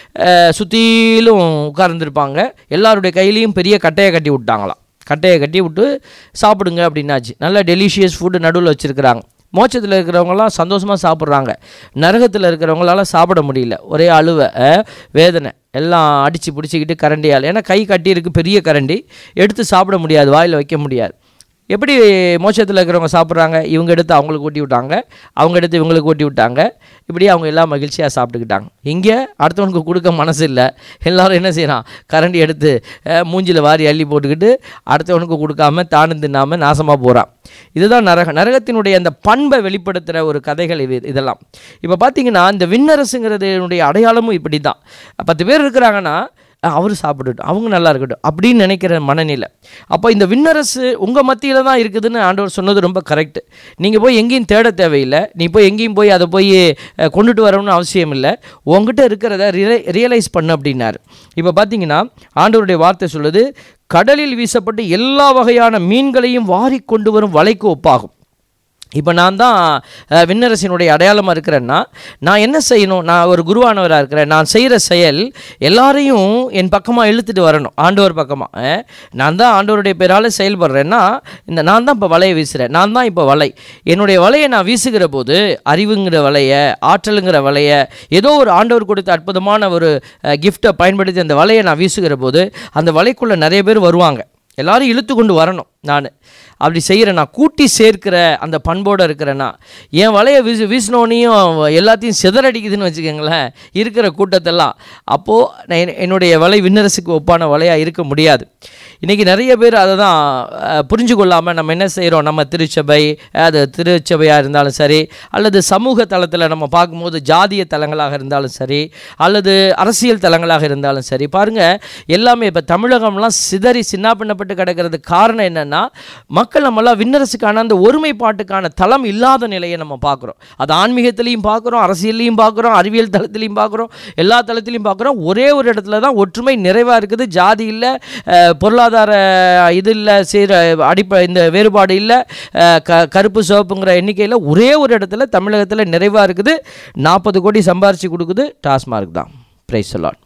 சுற்றிலும் உட்கார்ந்துருப்பாங்க எல்லாருடைய கையிலையும் பெரிய கட்டையை கட்டி விட்டாங்களாம் கட்டையை கட்டி விட்டு சாப்பிடுங்க அப்படின்னாச்சு நல்ல டெலிஷியஸ் ஃபுட்டு நடுவில் வச்சுருக்குறாங்க மோட்சத்தில் இருக்கிறவங்களாம் சந்தோஷமாக சாப்பிட்றாங்க நரகத்தில் இருக்கிறவங்களால சாப்பிட முடியல ஒரே அழுவை அஹ், வேதனை எல்லாம் அடித்து பிடிச்சிக்கிட்டு கரண்டியால் ஏன்னா கை கட்டியிருக்கு பெரிய கரண்டி எடுத்து சாப்பிட முடியாது வாயில் வைக்க முடியாது எப்படி மோட்சத்தில் இருக்கிறவங்க சாப்பிட்றாங்க இவங்க எடுத்து அவங்களுக்கு ஊட்டி விட்டாங்க அவங்க எடுத்து இவங்களுக்கு ஊட்டி விட்டாங்க இப்படி அவங்க எல்லாம் மகிழ்ச்சியாக சாப்பிட்டுக்கிட்டாங்க இங்கே அடுத்தவனுக்கு கொடுக்க மனசு இல்லை எல்லாரும் என்ன செய்யறான் கரண்டி எடுத்து அஹ், மூஞ்சில வாரி அள்ளி போட்டுக்கிட்டு அடுத்தவனுக்கு கொடுக்காம தானும் தின்னாமல் நாசமாக போகிறான் இதுதான் நரகம் நரகத்தினுடைய அந்த பண்பை வெளிப்படுத்துகிற ஒரு கதைகள் இது இதெல்லாம் இப்போ பார்த்தீங்கன்னா இந்த விண்ணரசுங்கிறதுனுடைய அடையாளமும் இப்படி தான் பத்து பேர் இருக்கிறாங்கன்னா அவர் சாப்பிட்டுட்டோம் அவங்க நல்லா இருக்கட்டும் அப்படின்னு நினைக்கிற மனநிலை அப்போ இந்த விண்ணரசு உங்கள் மத்தியில் தான் இருக்குதுன்னு ஆண்டவர் சொன்னது ரொம்ப கரெக்ட் நீங்கள் போய் எங்கேயும் தேட தேவையில்லை நீ போய் எங்கேயும் போய் அதை போய் அஹ், கொண்டுட்டு வரணும்னு அவசியம் இல்லை உங்ககிட்ட இருக்கிறத ரியலை ரியலைஸ் பண்ணு அப்படின்னாரு இப்போ பார்த்தீங்கன்னா ஆண்டவருடைய வார்த்தை சொல்லுது கடலில் வீசப்பட்டு எல்லா வகையான மீன்களையும் வாரி கொண்டு வரும் வலைக்கு ஒப்பாகும் இப்போ நான் தான் அஹ், விண்ணரசினுடைய அடையாளமாக இருக்கிறேன்னா நான் என்ன செய்யணும் நான் ஒரு குருவானவராக இருக்கிறேன் நான் செய்கிற செயல் எல்லாரையும் என் பக்கமாக இழுத்துட்டு வரணும் ஆண்டவர் பக்கமாக நான் தான் ஆண்டவருடைய பேரால் செயல்படுறேன்னா இந்த நான் தான் இப்போ வலையை வீசுகிறேன் நான் தான் இப்போ வலை என்னுடைய வலையை நான் வீசுகிற போது அறிவுங்கிற வலையை ஆற்றலுங்கிற வலையை ஏதோ ஒரு ஆண்டவர் கொடுத்த அற்புதமான ஒரு கிஃப்ட்டை பயன்படுத்தி அந்த வலையை நான் வீசுகிற போது அந்த வலைக்குள்ளே நிறைய பேர் வருவாங்க எல்லாரும் இழுத்து கொண்டு வரணும் நான் அப்படி செய்கிறேன் நான் கூட்டி சேர்க்கிற அந்த பண்போடு இருக்கிறேன்னா என் வலையை வீசு வீசினோனையும் எல்லாத்தையும் சிதறடிக்குதுன்னு வச்சுக்கோங்களேன் இருக்கிற கூட்டத்தெல்லாம் அப்போது நான் என்- என்னுடைய வலை விண்ணரசுக்கு ஒப்பான வலையாக இருக்க முடியாது இன்றைக்கி நிறைய பேர் அதை தான் அஹ், புரிஞ்சு கொள்ளாமல் நம்ம என்ன செய்கிறோம் நம்ம திருச்சபை அது திருச்சபையாக இருந்தாலும் சரி அல்லது சமூக தளத்தில் நம்ம பார்க்கும்போது ஜாதிய தலங்களாக இருந்தாலும் சரி அல்லது அரசியல் தலங்களாக இருந்தாலும் சரி பாருங்கள் எல்லாமே இப்போ தமிழகம்லாம் சிதறி சின்னாபின்னப்பட்டு கிடக்கிறதுக்கு காரணம் என்னென்னா மக்கள் நம்மளாம் விண்ணரசுக்கான அந்த ஒருமைப்பாட்டுக்கான தளம் இல்லாத நிலையை நம்ம பார்க்குறோம் அது ஆன்மீகத்திலையும் பார்க்குறோம் அரசியல்லையும் பார்க்குறோம் அறிவியல் தளத்திலையும் பார்க்குறோம் எல்லா தளத்திலையும் பார்க்குறோம் ஒரே ஒரு இடத்துல தான் ஒற்றுமை நிறைவாக இருக்குது ஜாதி இல்லை அஹ், பொருளாதார இது இல்லை சீர அடிப்ப இந்த வேறுபாடு இல்லை அஹ், க கருப்பு சிவப்புங்கிற எண்ணிக்கையில் ஒரே ஒரு இடத்துல தமிழகத்தில் நிறைவாக இருக்குது நாற்பது கோடி சம்பாரித்து கொடுக்குது டாஸ்மார்க் தான் ப்ரைஸ் சொல்லான்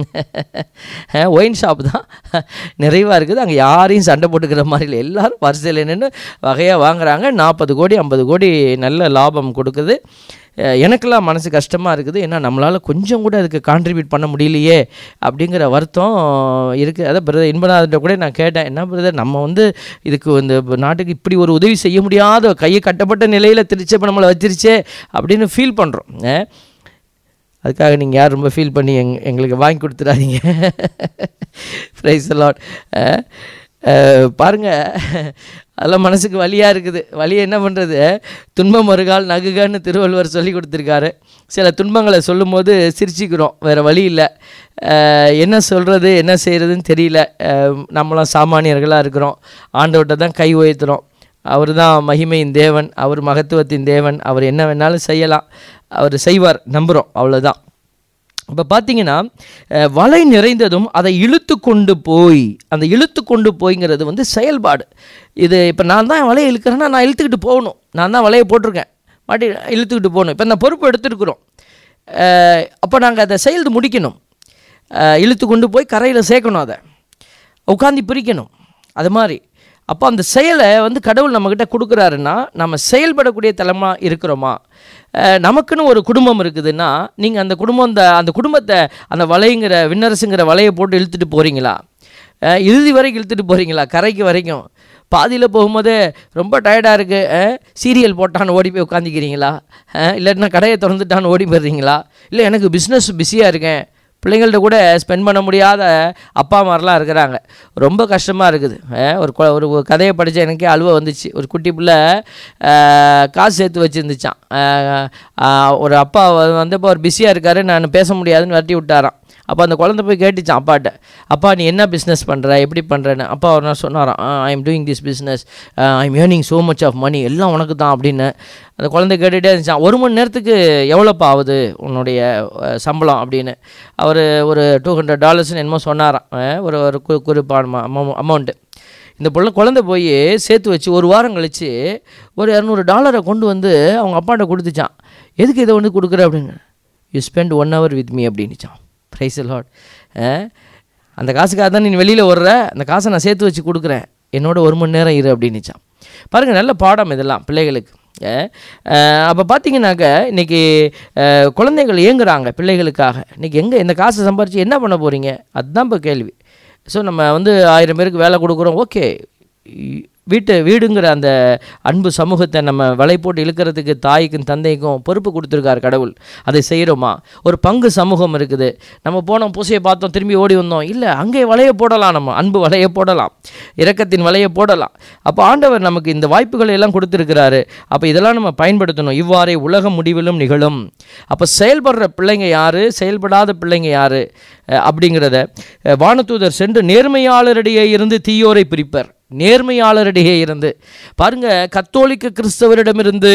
ஒயின் ஷாப் தான் நிறைவாக இருக்குது அங்கே யாரையும் சண்டை போட்டுக்கிற மாதிரி இல்லை எல்லாரும் வரிசையில் நின்று வகையாக வாங்குறாங்க நாற்பது கோடி ஐம்பது கோடி நல்ல லாபம் கொடுக்குது அஹ் எனக்கெல்லாம் மனசு கஷ்டமாக இருக்குது ஏன்னா நம்மளால் கொஞ்சம் கூட அதுக்கு கான்ட்ரிபியூட் பண்ண முடியலையே அப்படிங்கிற வருத்தம் இருக்குது அதான் பிரதர் இன்பநாதன்ட்ட கூட நான் கேட்டேன் என்ன பிரதர் நம்ம வந்து இதுக்கு இந்த நாட்டுக்கு இப்படி ஒரு உதவி செய்ய முடியாத கையை கட்டப்பட்ட நிலையில் திருச்சப்ப நம்மளை வச்சிருச்சே அப்படின்னு ஃபீல் பண்ணுறோம் அதுக்காக நீங்கள் யார் ரொம்ப ஃபீல் பண்ணி எங் எங்களுக்கு வாங்கி கொடுத்துடாதீங்க ப்ரைஸ் லாட் பாருங்கள் அதெல்லாம் மனசுக்கு வலியாக இருக்குது வலியை என்ன பண்ணுறது துன்பம் மறுகால் நகுகன்னு திருவள்ளுவர் சொல்லி கொடுத்துருக்காரு சில துன்பங்களை சொல்லும்போது சிரிச்சிக்கிறோம் வேறு வழி இல்லை அஹ், என்ன சொல்கிறது என்ன செய்கிறதுன்னு தெரியல அஹ், நம்மளாம் சாமானியர்களாக இருக்கிறோம் ஆண்டவர்கிட்ட தான் கை உயர்த்துறோம் அவர் தான் மகிமையின் தேவன் அவர் மகத்துவத்தின் தேவன் அவர் என்ன வேணாலும் செய்யலாம் அவர் செய்வார் நம்புகிறோம் அவ்வளோதான் இப்போ பார்த்தீங்கன்னா அஹ், வலை நிறைந்ததும் அதை இழுத்து கொண்டு போய் அந்த இழுத்து கொண்டு போய்ங்கிறது வந்து செயல்பாடு இது இப்போ நான் தான் வலையை இழுக்கிறேன்னா நான் இழுத்துக்கிட்டு போகணும் நான் தான் வலையை போட்டிருக்கேன் மாட்டி இழுத்துக்கிட்டு போகணும் இப்போ இந்த பொறுப்பு எடுத்துருக்குறோம் அப்போ நாங்கள் அதை செயல்து முடிக்கணும் அஹ், இழுத்து கொண்டு போய் கரையில் சேர்க்கணும் அதை உட்காந்து பிரிக்கணும் அது மாதிரி அப்போ அந்த செயலை வந்து கடவுள் நம்மக்கிட்ட கொடுக்குறாருன்னா நம்ம செயல்படக்கூடிய தலைமா இருக்கிறோமா அஹ் நமக்குன்னு ஒரு குடும்பம் இருக்குதுன்னா நீங்கள் அந்த குடும்பம் அந்த அந்த குடும்பத்தை அந்த வலைங்கிற விண்ணரசுங்கிற வலையை போட்டு இழுத்துட்டு போகிறீங்களா அஹ் இறுதி வரைக்கும் இழுத்துட்டு போகிறீங்களா கரைக்கு வரைக்கும் பாதியில் போகும்போது ரொம்ப டயர்டாக இருக்குது சீரியல் போட்டான்னு ஓடி போய் உட்காந்துக்கிறீங்களா இல்லைன்னா கடையை திறந்துட்டான்னு ஓடி போயிடுறீங்களா இல்லை எனக்கு பிஸ்னஸ் பிஸியாக இருக்கேன் பிள்ளைங்கள்ட்ட கூட ஸ்பெண்ட் பண்ண முடியாத அப்பா அம்மாரெலாம் இருக்கிறாங்க ரொம்ப கஷ்டமாக இருக்குது அஹ் ஒரு கொ- ஒரு ஒரு கதையை படித்த எனக்கே அழுவ வந்துச்சு ஒரு குட்டி பிள்ளை அஹ், காசு சேர்த்து வச்சுருந்துச்சான் ஒரு அப்பா வ- வந்து இப்போ அவர் பிஸியாக இருக்காரு நான் பேச முடியாதுன்னு வரட்டி விட்டாராம் அப்போ அந்த குழந்தை போய் கேட்டுச்சான் அப்பாட்ட அப்பா நீ என்ன பிஸ்னஸ் பண்ணுற எப்படி பண்ணுறேன்னு அப்பா அவர் நான் சொன்னாராம் I am doing this business I am earning so much of money எல்லாம் உனக்கு தான் அப்படின்னு அந்த குழந்தை கேட்டுகிட்டே இருந்துச்சான் ஒரு மணி நேரத்துக்கு எவ்வளோப்பா ஆகுது உன்னுடைய அஹ், சம்பளம் அப்படின்னு அவர் ஒரு டூ ஹண்ட்ரட் டாலர்ஸ்னு என்னமோ சொன்னாராம் அஹ், ஒரு ஒரு கு- குறிப்பான அமௌண்ட்டு இந்த புள்ள குழந்தை போய் சேர்த்து வச்சு ஒரு வாரம் கழித்து ஒரு இரநூறு டாலரை கொண்டு வந்து அவங்க அப்பாட்ட கொடுத்துச்சான் எதுக்கு இதை வந்து கொடுக்குற அப்படின்னு you spend one hour with me அப்படின்னுச்சான் ப்ரைஸ் லாட் அந்த காசுக்காக தான் நீ வெளியில் வர்ற அந்த காசை நான் சேர்த்து வச்சு கொடுக்குறேன் என்னோட ஒரு மணி நேரம் இரு அப்படின்னுச்சான் பாருங்கள் நல்ல பாடம் இதெல்லாம் பிள்ளைகளுக்கு அப்போ பார்த்தீங்கன்னாக்க இன்றைக்கி குழந்தைகள் ஏங்குறாங்க பிள்ளைகளுக்காக இன்றைக்கி எங்கே இந்த காசை சம்பாரித்து என்ன பண்ண போகிறீங்க அதுதான் இப்போ கேள்வி ஸோ நம்ம வந்து ஆயிரம் பேருக்கு வேலை கொடுக்குறோம் ஓகே வீட்டு வீடுங்கிற அந்த அன்பு சமூகத்தை நம்ம வலை போட்டு இழுக்கிறதுக்கு தாய்க்கும் தந்தைக்கும் பொறுப்பு கொடுத்துருக்காரு கடவுள் அதை செய்கிறோமா ஒரு பங்கு சமூகம் இருக்குது நம்ம போனோம் பூசையை பார்த்தோம் திரும்பி ஓடி வந்தோம் இல்லை அங்கே வலையை போடலாம் நம்ம அன்பு வலையை போடலாம் இரக்கத்தின் வலையை போடலாம் அப்போ ஆண்டவர் நமக்கு இந்த வாய்ப்புகளை எல்லாம் கொடுத்துருக்கிறாரு அப்போ இதெல்லாம் நம்ம பயன்படுத்தணும் இவ்வாறே உலக முடிவிலும் நிகழும் அப்போ செயல்படுற பிள்ளைங்க யார் செயல்படாத பிள்ளைங்க யார் அப்படிங்கிறத அஹ், வானதூதர் சென்று நேர்மையாளரிடையே இருந்து தீயோரை பிரிப்பர் நேர்மையாளரிடையே இருந்து பாருங்க கத்தோலிக்க கிறிஸ்தவரிடமிருந்து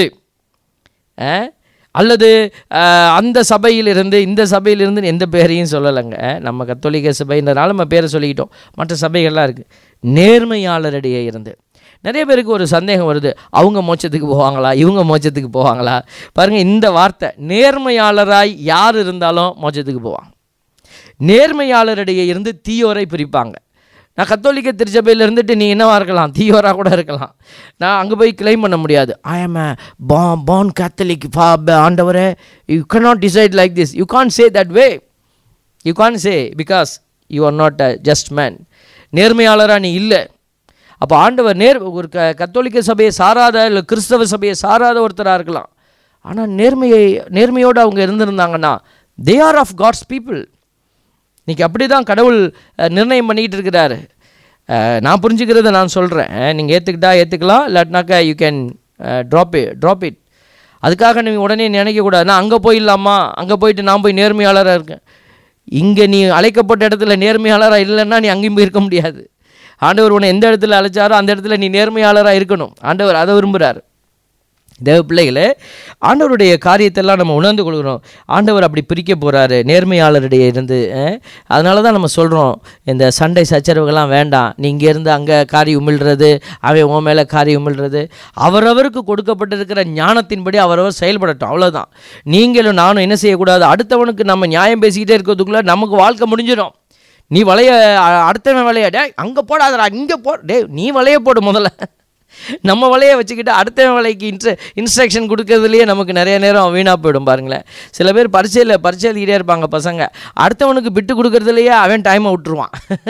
அஹ், அல்லது அஹ், அந்த சபையிலிருந்து இந்த சபையிலிருந்து எந்த பேரையும் சொல்லலைங்க அஹ், நம்ம கத்தோலிக்க சபைன்றனால நம்ம பேரை சொல்லிக்கிட்டோம் மற்ற சபைகள்லாம் இருக்குது நேர்மையாளரிடையே இருந்து நிறைய பேருக்கு ஒரு சந்தேகம் வருது அவங்க மோட்சத்துக்கு போவாங்களா இவங்க மோட்சத்துக்கு போவாங்களா பாருங்கள் இந்த வார்த்தை நேர்மையாளராய் யார் இருந்தாலும் மோட்சத்துக்கு போவாங்க நேர்மையாளரிடையே இருந்து தீயோரை பிரிப்பாங்க நான் கத்தோலிக்க திருச்சபையில் இருந்துட்டு நீ என்னவா இருக்கலாம் தீயோரா கூட இருக்கலாம் நான் அங்கே போய் கிளைம் பண்ண முடியாது I am a born born Catholic ஆண்டவரே you cannot decide like this you can say that way you can say because you are not a just man நேர்மையாளராக நீ இல்லை அப்போ ஆண்டவர் நேர் ஒரு க கத்தோலிக்க சபையை சாராத இல்லை கிறிஸ்தவ சபையை சாராத ஒருத்தராக இருக்கலாம் ஆனால் நேர்மையை நேர்மையோடு அவங்க இருந்திருந்தாங்கன்னா they are of God's people இன்னைக்கு அப்படி தான் கடவுள் அஹ், நிர்ணயம் பண்ணிக்கிட்டு இருக்கிறாரு அஹ், நான் புரிஞ்சுக்கிறத நான் சொல்கிறேன் நீங்கள் ஏற்றுக்கிட்டா ஏற்றுக்கலாம் இல்லாட்டினாக்கா you can drop it drop it அதுக்காக நீங்கள் உடனே நினைக்கக்கூடாது நான் அங்கே போயிடலாமா அங்கே போயிட்டு நான் போய் நேர்மையாளராக இருக்கேன் இங்கே நீ அழைக்கப்பட்ட இடத்துல நேர்மையாளராக இல்லைன்னா நீ அங்கேயும் போய் இருக்க முடியாது ஆண்டவர் உன்னை எந்த இடத்துல அழைச்சாரோ அந்த இடத்துல நீ நேர்மையாளராக இருக்கணும் ஆண்டவர் அதை விரும்புகிறார் தேவ பிள்ளைகளே ஆண்டவருடைய காரியத்தெல்லாம் நம்ம உணர்ந்து கொள்கிறோம் ஆண்டவர் அப்படி பிரிக்க போகிறாரு நேர்மையாளரிடையே இருந்து அஹ். அதனால தான் நம்ம சொல்கிறோம் இந்த சண்டை சச்சரவுகள்லாம் வேண்டாம் நீ இங்கே இருந்து அங்கே காரி உமிழ்றது அவன் உன் மேலே காரி உமிழ்றது அவரவருக்கு கொடுக்கப்பட்டிருக்கிற ஞானத்தின்படி அவரவர் செயல்படட்டும் அவ்வளோதான் நீங்களும் நானும் என்ன செய்யக்கூடாது அடுத்தவனுக்கு நம்ம நியாயம் பேசிக்கிட்டே இருக்கிறதுக்குள்ளே நமக்கு வாழ்க்கை முடிஞ்சிடும் நீ வளைய அ- அடுத்தவன் வளைய டே அங்கே போடாதடா இங்கே போ டே நீ வளைய போடு முதல்ல நம்ம வலையை வச்சுக்கிட்டு அடுத்த வலைக்கு இன்ஸ்ட்ர இன்ஸ்ட்ரக்ஷன் கொடுக்கறதுலையே நமக்கு நிறைய நேரம் வீணாக போயிடும் பாருங்களேன் சில பேர் பரீட்சையில் பரீட்சை எழுதிக்கிட்டே இருப்பாங்க பசங்க அடுத்தவனுக்கு விட்டு கொடுக்கறதுலையே அவன் டைமை விட்டுருவான்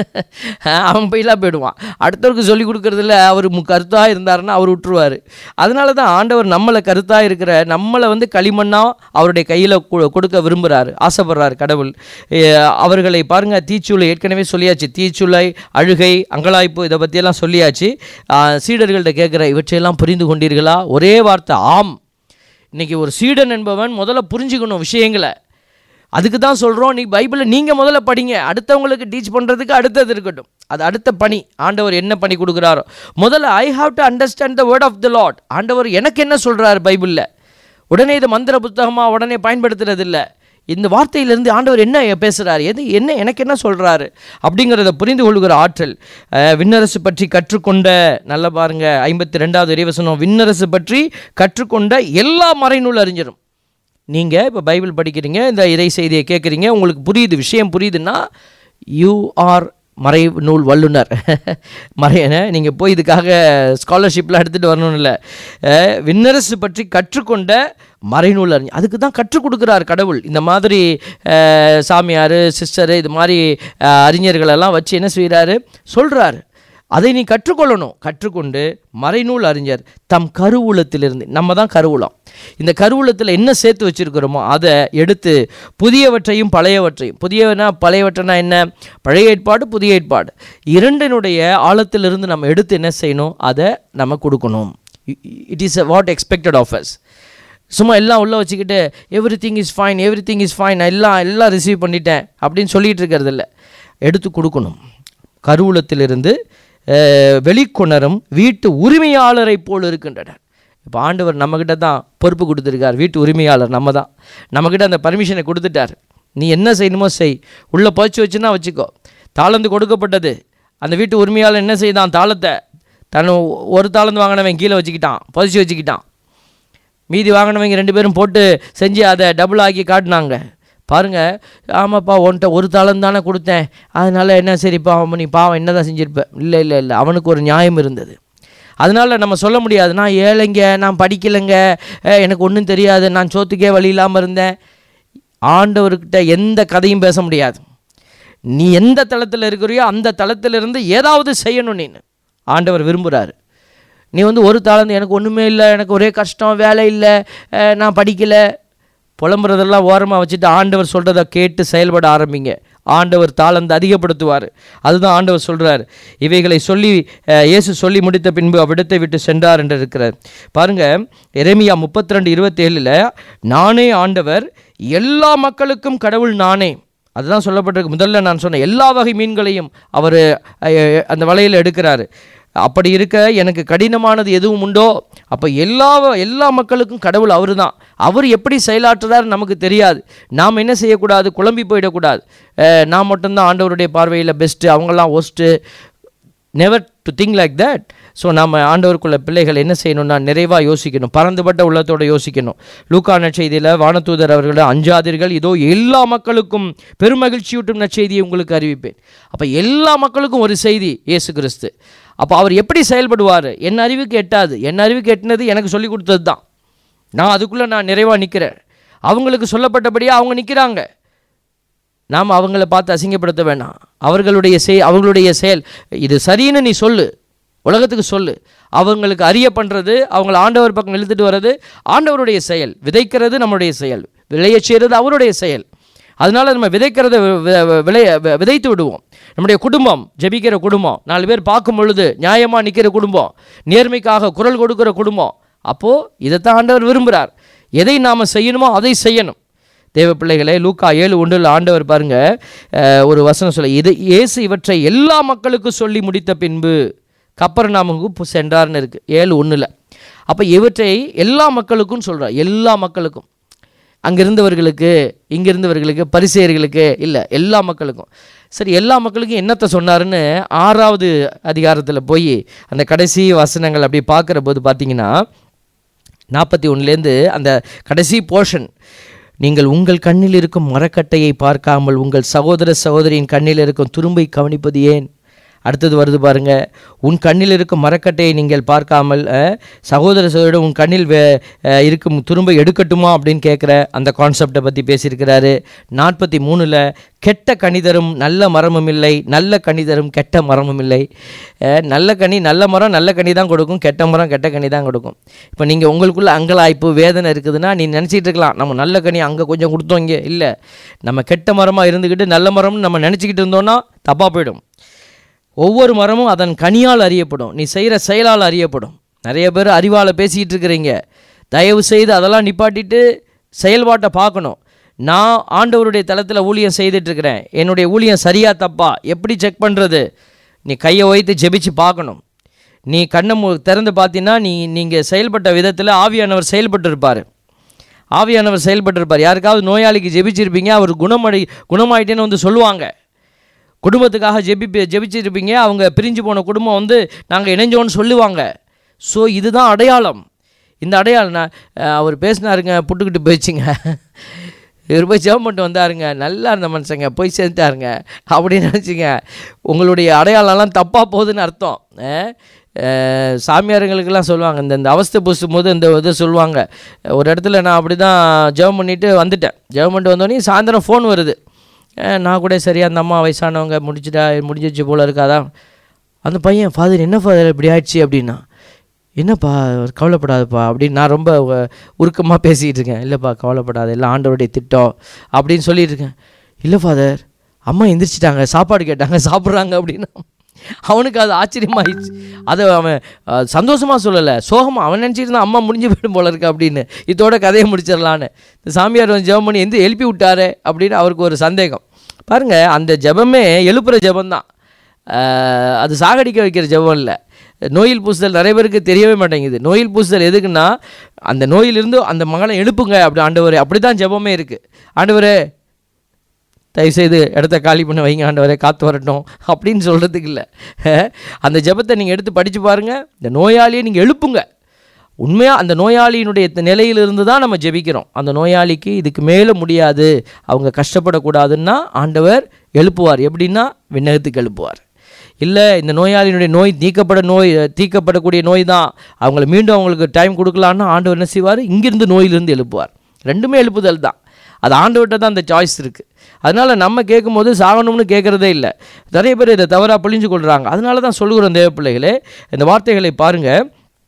அவன் போயிலாம் போயிடுவான் அடுத்தவருக்கு சொல்லி கொடுக்கறதுல அவர் மு கருத்தாக இருந்தாருன்னா அவர் விட்டுருவார் அதனால தான் ஆண்டவர் நம்மளை கருத்தாக இருக்கிற நம்மளை வந்து களிமண்ணாக அவருடைய கையில் கொடுக்க விரும்புகிறாரு ஆசைப்படுறாரு கடவுள் எ, அவர்களை பாருங்க தீச்சூளை ஏற்கனவே சொல்லியாச்சு தீச்சுளை அழுகை அங்கலாய்ப்பு இதை பற்றியெல்லாம் சொல்லியாச்சு ஆ, சீடர்கள்ட்ட கேட்குற இவற்றையெல்லாம் புரிந்து கொண்டீர்களா ஒரே வார்த்தை ஆம் இன்னைக்கு ஒரு சீடன் என்பவன் முதல்ல புரிஞ்சுக்கணும் விஷயங்களை அதுக்கு தான் சொல்கிறோம் நீ பைபிளை நீங்கள் முதல்ல படிங்க அடுத்தவங்களுக்கு டீச் பண்ணுறதுக்கு அடுத்தது இருக்கட்டும் அது அடுத்த பணி ஆண்டவர் என்ன பணி கொடுக்குறாரோ முதல்ல I have to understand the word of the Lord ஆண்டவர் எனக்கு என்ன சொல்கிறார் பைபிளில் உடனே இது மந்திர புத்தகமாக உடனே பயன்படுத்துறது இல்ல இந்த வார்த்தையிலிருந்து ஆண்டவர் என்ன பேசுகிறார் எது என்ன எனக்கு என்ன சொல்கிறாரு அப்படிங்கிறத புரிந்து கொள்கிற ஆற்றல் அஹ், விண்ணரசு பற்றி கற்றுக்கொண்ட நல்ல பாருங்க ஐம்பத்தி ரெண்டாவது இறைவசனம் விண்ணரசு பற்றி கற்றுக்கொண்ட எல்லா மறைநூல் அறிஞரும் நீங்கள் இப்போ பைபிள் படிக்கிறீங்க இந்த இறை செய்தியை கேட்குறீங்க உங்களுக்கு புரியுது விஷயம் புரியுதுன்னா யூ ஆர் மறை நூல் வல்லுனர் மறையன நீங்கள் போய் இதுக்காக ஸ்காலர்ஷிப்லாம் எடுத்துகிட்டு வரணும்னு இல்லை அஹ், விண்ணரசு பற்றி கற்றுக்கொண்ட மறைநூல் அறிஞர் அதுக்கு தான் கற்றுக் கொடுக்குறார் கடவுள் இந்த மாதிரி அஹ், சாமியார் சிஸ்டரு இது மாதிரி அஹ், அறிஞர்களெல்லாம் வச்சு என்ன செய்கிறாரு சொல்கிறாரு அதை நீ கற்றுக்கொள்ளணும் கற்றுக்கொண்டு மறைநூல் அறிஞர் தம் கருவூலத்திலிருந்து நம்ம தான் கருவூலம் இந்த கருவூலத்தில் என்ன சேர்த்து வச்சிருக்கிறோமோ அதை எடுத்து புதியவற்றையும் பழையவற்றையும் புதியவனா பழையவற்றனா என்ன பழைய ஏற்பாடு புதிய ஏற்பாடு இரண்டினுடைய ஆழத்திலிருந்து நம்ம எடுத்து என்ன செய்யணும் அதை நம்ம கொடுக்கணும் it is what expected of us சும்மா எல்லாம் உள்ளே வச்சுக்கிட்டு everything is fine everything is fine நான் எல்லாம் எல்லாம் ரிசீவ் பண்ணிட்டேன் அப்படின்னு சொல்லிட்டு இருக்கிறது இல்லை எடுத்து கொடுக்கணும் கருவூலத்திலிருந்து அஹ், வெளிக்கொணரும் வீட்டு உரிமையாளரை போல் இருக்கின்றனர் இப்போ ஆண்டவர் நம்மக்கிட்ட தான் பொறுப்பு கொடுத்துருக்கார் வீட்டு உரிமையாளர் நம்ம தான் நம்மக்கிட்ட அந்த பர்மிஷனை கொடுத்துட்டார் நீ என்ன செய்யணுமோ செய் உள்ளே புதைச்சி வச்சுன்னா வச்சுக்கோ தாளந்து கொடுக்கப்பட்டது அந்த வீட்டு உரிமையாளர் என்ன செய்தான் தாளத்தை தன் ஒரு தாளந்து வாங்கினவன் கீழே வச்சுக்கிட்டான் புதைச்சி வச்சுக்கிட்டான் மீதி வாங்கினவங்க ரெண்டு பேரும் போட்டு செஞ்சு அதை டபுள் ஆக்கி காட்டினாங்க பாருங்க ஆமாப்பா உன்கிட்ட ஒரு தாளம் தானே கொடுத்தேன் அதனால என்ன சரிப்பா அவன் நீ பாவம் என்ன தான் செஞ்சிருப்ப இல்லை இல்லை இல்லை அவனுக்கு ஒரு நியாயம் இருந்தது அதனால் நம்ம சொல்ல முடியாது நான் ஏழைங்க நான் படிக்கலைங்க அஹ், எனக்கு ஒன்றும் தெரியாது நான் சோத்துக்கே வழி இல்லாமல் இருந்தேன் ஆண்டவர்கிட்ட எந்த கதையும் பேச முடியாது நீ எந்த தளத்தில் இருக்கிறியோ அந்த தளத்திலிருந்து ஏதாவது செய்யணும் நீ ஆண்டவர் விரும்புகிறாரு நீ வந்து ஒரு தாளந்து எனக்கு ஒன்றுமே இல்லை எனக்கு ஒரே கஷ்டம் வேலை இல்லை அஹ், நான் படிக்கலை புலம்புறதெல்லாம் ஓரமாக வச்சுட்டு ஆண்டவர் சொல்கிறத கேட்டு செயல்பட ஆரம்பிங்க ஆண்டவர் தாளந்து அதிகப்படுத்துவார் அதுதான் ஆண்டவர் சொல்கிறார் இவைகளை சொல்லி அஹ், இயேசு சொல்லி முடித்த பின்பு அவ்விடத்தை விட்டு சென்றார் என்று இருக்கிறார் பாருங்க எரேமியா முப்பத்தி ரெண்டு இருபத்தேழில் நானே ஆண்டவர் எல்லா மக்களுக்கும் கடவுள் நானே அதுதான் சொல்லப்பட்டிருக்கு முதல்ல நான் சொன்னேன் எல்லா வகை மீன்களையும் அவர் அந்த வலையில் எடுக்கிறாரு அப்படி இருக்க எனக்கு கடினமானது எதுவும் உண்டோ அப்போ எல்லா எல்லா மக்களுக்கும் கடவுள் அவர் தான் அவர் எப்படி செயலாற்றுறார் நமக்கு தெரியாது நாம் என்ன செய்யக்கூடாது குழம்பி போயிடக்கூடாது அஹ், நான் மட்டும்தான் ஆண்டவருடைய பார்வையில் பெஸ்ட்டு அவங்கெல்லாம் worst never to think like that so நம்ம ஆண்டவருக்குள்ள பிள்ளைகள் என்ன செய்யணும்னா நிறைவாக யோசிக்கணும் பறந்துபட்ட உள்ளத்தோட யோசிக்கணும் லூக்கா நற்செய்தியில் வானதூதர் அவர்களை அஞ்சாதீர்கள் இதோ எல்லா மக்களுக்கும் பெருமகிழ்ச்சியூட்டும் நற்செய்தியை உங்களுக்கு அறிவிப்பேன் அப்போ எல்லா மக்களுக்கும் ஒரு செய்தி இயேசு கிறிஸ்து அப்போ அவர் எப்படி செயல்படுவார் என் அறிவுக்கு எட்டாது என் அறிவுக்கு எட்டினது எனக்கு சொல்லி கொடுத்தது தான் நான் அதுக்குள்ளே நான் நிறைவாக நிற்கிறேன் அவங்களுக்கு சொல்லப்பட்டபடியே அவங்க நிற்கிறாங்க நாம் அவங்கள பார்த்து அசிங்கப்படுத்த வேண்டாம் அவர்களுடைய செய் அவர்களுடைய செயல் இது சரின்னு நீ சொல்லு உலகத்துக்கு சொல்லு அவங்களுக்கு அறிய பண்ணுறது அவங்கள ஆண்டவர் பக்கம் இழுத்துட்டு வர்றது ஆண்டவருடைய செயல் விதைக்கிறது நம்முடைய செயல் விளையச் செய்கிறது அவருடைய செயல் அதனால நம்ம விதைக்கிறத வி- வி- விளைய வி- விதைத்து விடுவோம் நம்முடைய குடும்பம் ஜெபிக்கிற குடும்பம் நாலு பேர் பார்க்கும் பொழுது நியாயமாக நிற்கிற குடும்பம் நேர்மைக்காக குரல் கொடுக்கிற குடும்பம் அப்போது இதைத்தான் ஆண்டவர் விரும்புகிறார் எதை நாம் செய்யணுமோ அதை செய்யணும் தேவ பிள்ளைகளே லூக்கா ஏழு ஒன்றில் ஆண்டவர் பாருங்க அஹ், ஒரு வசனம் சொல்ல இது இயேசு இவற்றை எல்லா மக்களுக்கும் சொல்லி முடித்த பின்பு கப்பர் நாமுக்கு சென்றார்னு இருக்கு ஏழு ஒன்றில் அப்போ இவற்றை எல்லா மக்களுக்கும் சொல்கிறார் எல்லா மக்களுக்கும் அங்கிருந்தவர்களுக்கு இங்கிருந்தவர்களுக்கு பரிசெயர்களுக்கு இல்லை எல்லா மக்களுக்கும் சரி எல்லா மக்களுக்கும் என்னத்தை சொன்னாருன்னு ஆறாவது அதிகாரத்தில் போய் அந்த கடைசி வசனங்கள் அப்படி பார்க்குற போது பார்த்தீங்கன்னா நாற்பத்தி ஒன்றுலேருந்து அந்த கடைசி போர்ஷன் நீங்கள் உங்கள் கண்ணில் இருக்கும் மரக்கட்டையை பார்க்காமல் உங்கள் சகோதர சகோதரியின் கண்ணில் இருக்கும் துரும்பை கவனிப்பது ஏன் அடுத்தது வருது பாருங்க உன் கண்ணில் இருக்கும் மரக்கட்டையை நீங்கள் பார்க்காமல் அஹ், சகோதர சகோதரிடம் உன் கண்ணில் வே- அஹ், இருக்கும் துரும்பை எடுக்கட்டுமா அப்படின்னு கேட்குற அந்த கான்செப்டை பற்றி பேசியிருக்கிறாரு நாற்பத்தி மூணில் கெட்ட கனிதரும் நல்ல மரமும் இல்லை நல்ல கனிதரும் கெட்ட மரமும் இல்லை அஹ், நல்ல கனி நல்ல மரம் நல்ல கனி தான் கொடுக்கும் கெட்ட மரம் கெட்ட கனி தான் கொடுக்கும் இப்போ நீங்கள் உங்களுக்குள்ள அங்கலாய்ப்பு வேதனை இருக்குதுன்னா நீ நினச்சிட்டு இருக்கலாம் நம்ம நல்ல கனி அங்கே கொஞ்சம் கொடுத்தோம் இங்கே இல்லை நம்ம கெட்ட மரமாக இருந்துக்கிட்டு நல்ல மரம்னு நம்ம நினச்சிக்கிட்டு இருந்தோன்னா தப்பாக போயிடும் ஒவ்வொரு மரமும் அதன் கனியால் அறியப்படும் நீ செய்கிற செயலால் அறியப்படும் நிறைய பேர் அறிவால் பேசிக்கிட்டு இருக்கிறீங்க தயவு செய்து அதெல்லாம் நிப்பாட்டிட்டு செயல்பாட்டை பார்க்கணும் நான் ஆண்டவருடைய தளத்தில் ஊழியம் செய்துட்ருக்கிறேன் என்னுடைய ஊழியம் சரியா தப்பா எப்படி செக் பண்ணுறது நீ கையை வைத்து ஜெபிச்சு பார்க்கணும் நீ கண்ணை மு திறந்து பார்த்தீங்கன்னா நீ நீங்கள் செயல்பட்ட விதத்தில் ஆவியானவர் செயல்பட்டு இருப்பார் ஆவியானவர் செயல்பட்டு இருப்பார் யாருக்காவது நோயாளிக்கு ஜெபிச்சிருப்பீங்க அவர் குணமடை குணமாயிட்டேன்னு வந்து சொல்லுவாங்க குடும்பத்துக்காக ஜெபி ஜெபிச்சிருப்பீங்க அவங்க பிரிஞ்சு போன குடும்பம் வந்து நாங்கள் இணைஞ்சோன்னு சொல்லுவாங்க ஸோ இதுதான் அடையாளம் இந்த அடையாளம் நான் அஹ், அவர் பேசினாருங்க புட்டுக்கிட்டு போயிடுச்சுங்க இவர் போய் ஜெபம் பண்ணிட்டு வந்தாருங்க நல்லா இருந்த மனுஷங்க போய் சேர்ந்துட்டாருங்க அப்படின்னு நினச்சிங்க உங்களுடைய அடையாளம்லாம் தப்பாக போகுதுன்னு அர்த்தம் அஹ், அஹ், சாமியாருங்களுக்கெல்லாம் சொல்லுவாங்க இந்த இந்த அவஸ்தை பூசும் போது இந்த இதை சொல்லுவாங்க ஒரு இடத்துல நான் அப்படி தான் ஜெபம் பண்ணிட்டு வந்துட்டேன் ஜெபம் பண்ணிட்டு வந்தோடனே சாயந்தரம் ஃபோன் வருது அஹ், நான் கூட சரியா அந்த அம்மா வயசானவங்க முடிச்சுட்டா முடிஞ்சிச்சு போல இருக்காதா அந்த பையன் ஃபாதர் என்ன ஃபாதர் இப்படி ஆயிடுச்சு அப்படின்னா என்னப்பா கவலைப்படாதப்பா அப்படின்னு நான் ரொம்ப உருக்கமாக பேசிகிட்டு இருக்கேன் இல்லைப்பா கவலைப்படாத எல்லாம் ஆண்டவருடைய திட்டம் அப்படின்னு சொல்லிட்டு இருக்கேன் இல்லை ஃபாதர் அம்மா எந்திரிச்சிட்டாங்க சாப்பாடு கேட்டாங்க சாப்பிட்றாங்க அப்படின்னா அவனுக்கு அது ஆச்சரியமாயிடுச்சு அதை அவன் அஹ், சந்தோஷமா சொல்லலை சோகமாக அவன் நினச்சிட்டு இருந்தான் அம்மா முடிஞ்சு போயிடும் போல இருக்கு அப்படின்னு இதோட கதையை முடிச்சிடலான்னு இந்த சாமியார் வந்து ஜெபம் பண்ணி எந்த எழுப்பி விட்டாரே அப்படின்னு அவருக்கு ஒரு சந்தேகம் பாருங்க அந்த ஜெபமே எழுப்புற ஜெபம்தான் ஆஹ் அது சாகடிக்க வைக்கிற ஜெபம் இல்லை நோயில் பூசுதல் நிறைய பேருக்கு தெரியவே மாட்டேங்குது நோயில் பூசுதல் எதுக்குன்னா அந்த நோயிலிருந்து அந்த மகனை எழுப்புங்க அப்படி ஆண்டவரே அப்படி தான் ஜெபமே இருக்குது ஆண்டவரே தயவுசெய்து இடத்த காலி பண்ண வைங்க ஆண்டவரே காத்து வரட்டும் அப்படின்னு சொல்கிறதுக்கு இல்லை அந்த ஜெபத்தை நீங்கள் எடுத்து படித்து பாருங்கள் இந்த நோயாளியை நீங்கள் எழுப்புங்க உண்மையாக அந்த நோயாளியினுடைய த- நிலையிலிருந்து தான் நம்ம ஜெபிக்கிறோம் அந்த நோயாளிக்கு இதுக்கு மேலே முடியாது அவங்க கஷ்டப்படக்கூடாதுன்னா ஆண்டவர் எழுப்புவார் எப்படின்னா விண்ணகத்துக்கு எழுப்புவார் இல்லை இந்த நோயாளியினுடைய நோய் நீக்கப்பட நோய் தீர்க்கப்படக்கூடிய நோய் தான் அவங்கள மீண்டும் அவங்களுக்கு டைம் கொடுக்கலான்னா ஆண்டவர் என்ன செய்வார் இங்கிருந்து நோயிலிருந்து எழுப்புவார் ரெண்டுமே எழுப்புதல் தான் அது ஆண்டவர்கிட்ட தான் அந்த சாய்ஸ் இருக்குது அதனால் நம்ம கேட்கும்போது சாகணும்னு கேட்குறதே இல்லை நிறைய பேர் இதை தவறாக புரிஞ்சு கொள்கிறாங்க அதனால தான் சொல்லுகிறோம் தேவ பிள்ளைகளே இந்த வார்த்தைகளை பாருங்கள்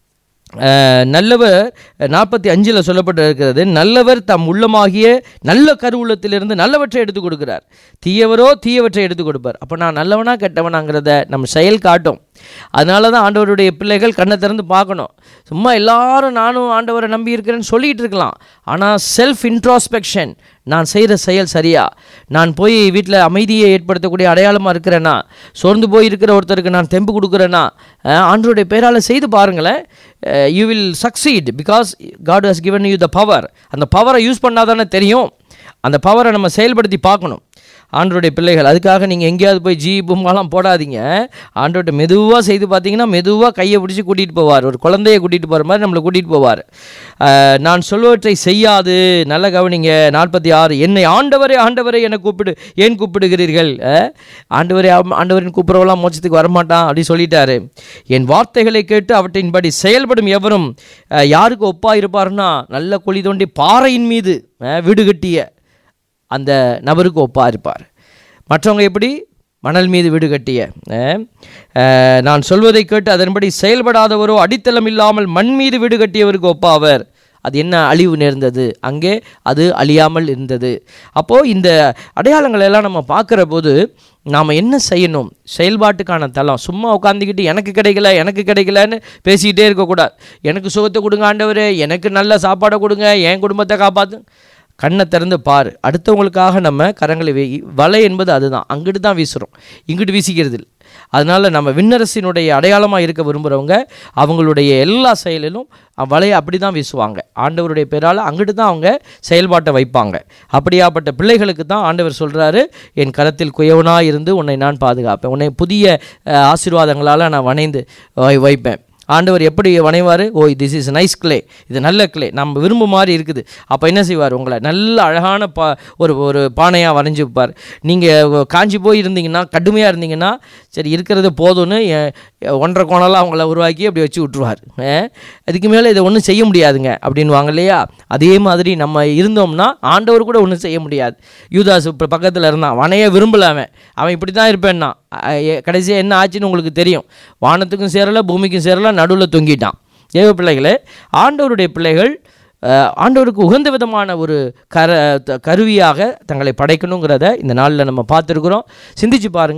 அஹ், நல்லவர் நாற்பத்தி அஞ்சில் சொல்லப்பட்டிருக்கிறது நல்லவர் தம் உள்ளமாகிய நல்ல கருவுள்ளத்திலிருந்து நல்லவற்றை எடுத்து கொடுக்கிறார் தீயவரோ தீயவற்றை எடுத்து கொடுப்பார் அப்போ நான் நல்லவனா கெட்டவனாங்கிறத நம்ம செயல் காட்டும் அதனால தான் ஆண்டவருடைய பிள்ளைகள் கண்ணை திறந்து பார்க்கணும் சும்மா எல்லாரும் நானும் ஆண்டவரை நம்பி இருக்கிறேன்னு சொல்லிட்டு இருக்கலாம் ஆனால் செல்ஃப் இன்ட்ராஸ்பெக்ஷன் நான் செய்கிற செயல் சரியா நான் போய் வீட்டில் அமைதியை ஏற்படுத்தக்கூடிய அடையாளமாக இருக்கிறேன்னா சோர்ந்து போய் இருக்கிற ஒருத்தருக்கு நான் தெம்பு கொடுக்குறேன்னா அஹ், ஆண்டவருடைய பேரால் செய்து பாருங்களேன் you will succeed because God has given you the power அந்த பவரை யூஸ் பண்ணாதானே தெரியும் அந்த பவரை நம்ம செயல்படுத்தி பார்க்கணும் ஆண்டோடைய பிள்ளைகள் அதுக்காக நீங்கள் எங்கேயாவது போய் ஜி பூமாலாம் போடாதீங்க ஆண்டோட்ட மெதுவாக செய்து பார்த்தீங்கன்னா மெதுவாக கையை பிடிச்சி கூட்டிகிட்டு போவார் ஒரு குழந்தையை கூட்டிகிட்டு போகிற மாதிரி நம்மளை கூட்டிகிட்டு போவார் அஹ், நான் சொல்வற்றை செய்யாது நல்ல கவனிங்க நாற்பத்தி ஆறு என்னை ஆண்டவரே ஆண்டவரே என கூப்பிடு ஏன் கூப்பிடுகிறீர்கள் அஹ், ஆண்டவரே ஆம், ஆண்டவரின் கூப்பிடுறவெல்லாம் மோட்சத்துக்கு வரமாட்டான் அப்படி சொல்லிட்டாரு என் வார்த்தைகளை கேட்டு அவற்றின்படி செயல்படும் எவரும் அஹ், யாருக்கு ஒப்பா இருப்பாருன்னா நல்ல குழி தோண்டி பாறையின் மீது அஹ், வீடு கட்டிய அந்த நபருக்கு ஒப்பா இருப்பார் மற்றவங்க எப்படி மணல் மீது வீடு கட்டிய அஹ், அஹ், நான் சொல்வதை கேட்டு அதன்படி செயல்படாதவரோ அடித்தளம் இல்லாமல் மண் மீது வீடு கட்டியவருக்கு ஒப்பாவர் அது என்ன அழிவு நேர்ந்தது அங்கே அது அழியாமல் இருந்தது அப்போது இந்த அடையாளங்களை எல்லாம் நம்ம பார்க்குற போது நாம் என்ன செய்யணும் செயல்பாட்டுக்கான தளம் சும்மா உட்காந்துக்கிட்டு எனக்கு கிடைக்கல எனக்கு கிடைக்கலன்னு பேசிக்கிட்டே இருக்கக்கூடாது எனக்கு சுகத்தை கொடுங்க ஆண்டவரே எனக்கு நல்ல சாப்பாடை கொடுங்க என் குடும்பத்தை காப்பாற்று கண்ணை திறந்து பாரு அடுத்தவங்களுக்காக நம்ம கரங்களை வே வலை என்பது அதுதான் அங்கிட்டு தான் வீசுகிறோம் இங்கிட்டு வீசிக்கிறது இல்லை அதனால் நம்ம விண்ணரசினுடைய அடையாளமாக இருக்க விரும்புகிறவங்க அவங்களுடைய எல்லா செயலிலும் அஹ், வலையை அப்படி தான் வீசுவாங்க ஆண்டவருடைய பேரால் அங்கிட்டு தான் அவங்க செயல்பாட்டை வைப்பாங்க அப்படியாப்பட்ட பிள்ளைகளுக்கு தான் ஆண்டவர் சொல்கிறாரு என் கரத்தில் குயவனாக இருந்து உன்னை நான் பாதுகாப்பேன் உன்னை புதிய அஹ், ஆசீர்வாதங்களால் நான் வணைந்து வை- வைப்பேன் ஆண்டவர் எப்படி வணைவார் oh this is nice clay இது நல்ல கிளே நம்ம விரும்பும் மாதிரி இருக்குது அப்போ என்ன செய்வார் உங்களை நல்ல அழகான பா ஒரு ஒரு பானையாக வரைஞ்சி வைப்பார் நீங்கள் காஞ்சி போய் இருந்தீங்கன்னா கடுமையாக இருந்தீங்கன்னா சரி இருக்கிறது போதும்னு எ- எ- ஒன்றரை கோணலாம் அவங்கள உருவாக்கி அப்படி வச்சு விட்ருவார் அஹ், அதுக்கு மேலே இதை ஒன்றும் செய்ய முடியாதுங்க அப்படின்வாங்க இல்லையா அதே மாதிரி நம்ம இருந்தோம்னா ஆண்டவர் கூட ஒன்றும் செய்ய முடியாது யூதாஸ் இப்போ பக்கத்தில் இருந்தான் வனைய விரும்பல அவன் அவன் இப்படி தான் இருப்பேன்னா கடைசியாக என்ன ஆச்சுன்னு உங்களுக்கு தெரியும் வானத்துக்கும் சேரலை பூமிக்கும் சேரலை நடுவில் தொங்கிட்டான் தேவ பிள்ளைகளே ஆண்டவருடைய பிள்ளைகள் அஹ், ஆண்டவருக்கு உகந்த விதமான ஒரு கர த- கருவியாக தங்களை படைக்கணுங்கிறத இந்த நாளில் நம்ம பார்த்துருக்குறோம் சிந்திச்சு பாருங்கள்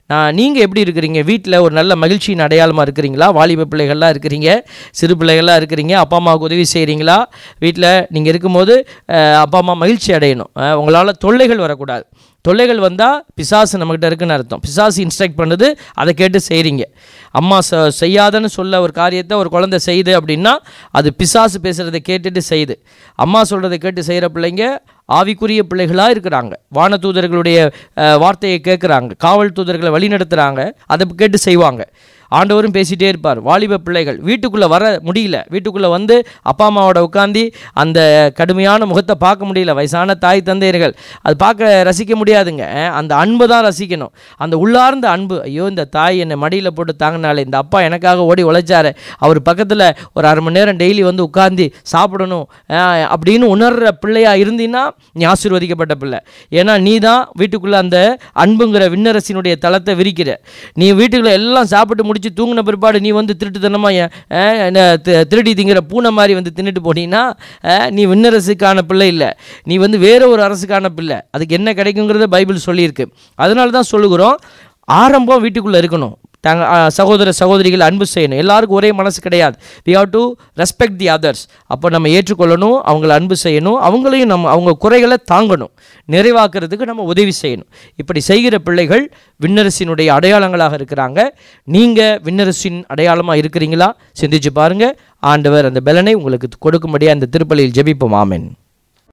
நான் நீங்கள் எப்படி இருக்கிறீங்க வீட்டில் ஒரு நல்ல மகிழ்ச்சியின் அடையாளமாக இருக்கிறீங்களா வாலிப பிள்ளைகள்லாம் இருக்கிறீங்க சிறு பிள்ளைகள்லாம் இருக்கிறீங்க அப்பா அம்மாவுக்கு உதவி செய்கிறீங்களா வீட்டில் நீங்கள் இருக்கும்போது அஹ், அப்பா அம்மா மகிழ்ச்சி அடையணும் உங்களால் தொல்லைகள் வரக்கூடாது தொல்லைகள் வந்தால் பிசாசு நம்மக்கிட்ட இருக்குன்னு அர்த்தம் பிசாசு இன்ஸ்ட்ரக்ட் பண்ணுது அதை கேட்டு செய்கிறீங்க அம்மா ச செய்யாதன்னு சொல்ல ஒரு காரியத்தை ஒரு குழந்தை செய்யுது அப்படின்னா அது பிசாசு பேசுகிறத கேட்டுட்டு செய்யுது அம்மா சொல்கிறத கேட்டு செய்கிற பிள்ளைங்க ஆவிக்குரிய பிள்ளைகளாக இருக்கிறாங்க வானதூதர்களுடைய அஹ், வார்த்தையை கேட்குறாங்க காவல் தூதர்களை வழிநடத்துகிறாங்க அதை கேட்டு செய்வாங்க ஆண்டவரும் பேசிகிட்டே இருப்பார் வாலிப பிள்ளைகள் வீட்டுக்குள்ளே வர முடியல வீட்டுக்குள்ளே வந்து அப்பா அம்மாவோட உட்காந்து அந்த கடுமையான முகத்தை பார்க்க முடியல வயசான தாய் தந்தையர்கள் அது பார்க்க ரசிக்க முடியாதுங்க அந்த அன்பை தான் ரசிக்கணும் அந்த உள்ளார்ந்த அன்பு ஐயோ இந்த தாய் என்னை மடியில் போட்டு தாங்கினாலே இந்த அப்பா எனக்காக ஓடி உழைச்சாரு அவர் பக்கத்தில் ஒரு அரை மணி நேரம் டெய்லி வந்து உட்காந்து சாப்பிடணும் அஹ், அப்படின்னு உணர்கிற பிள்ளையா இருந்தீன்னா நீ ஆசீர்வதிக்கப்பட்ட பிள்ளை ஏன்னா நீ தான் வீட்டுக்குள்ளே அந்த அன்புங்கிற விண்ணரசினுடைய தளத்தை விரிக்கிற நீ வீட்டுக்குள்ளே எல்லாம் சாப்பிட்டு முடிச்சு தூங்கின பிற்பாடு நீ வந்து திருட்டுத்தனமாக திருடி திங்கிற பூனை மாதிரி வந்து தின்னுட்டு போனீங்கன்னா அஹ், நீ விண்ணரசுக்கான பிள்ளை இல்லை நீ வந்து வேற ஒரு அரசுக்கான பிள்ளை அதுக்கு என்ன கிடைக்குங்கிறத பைபிள் சொல்லியிருக்கு அதனால தான் சொல்லுகிறோம் ஆரம்பம் வீட்டுக்குள்ளே இருக்கணும் தாங்க ஆ, சகோதர சகோதரிகள் அன்பு செய்யணும் எல்லாருக்கும் ஒரே மனசு கிடையாது we have to respect the others அப்போ நம்ம ஏற்றுக்கொள்ளணும் அவங்கள அன்பு செய்யணும் அவங்களையும் நம்ம அவங்க குறைகளை தாங்கணும் நிறைவாக்குறதுக்கு நம்ம உதவி செய்யணும் இப்படி செய்கிற பிள்ளைகள் விண்ணரசினுடைய அடையாளங்களாக இருக்கிறாங்க நீங்கள் விண்ணரசின் அடையாளமாக இருக்கிறீங்களா சிந்திச்சு பாருங்க ஆண்டவர் அந்த பலனை உங்களுக்கு கொடுக்கும்படியாக அந்த திருப்பலியில் ஜெபிப்போம் ஆமென்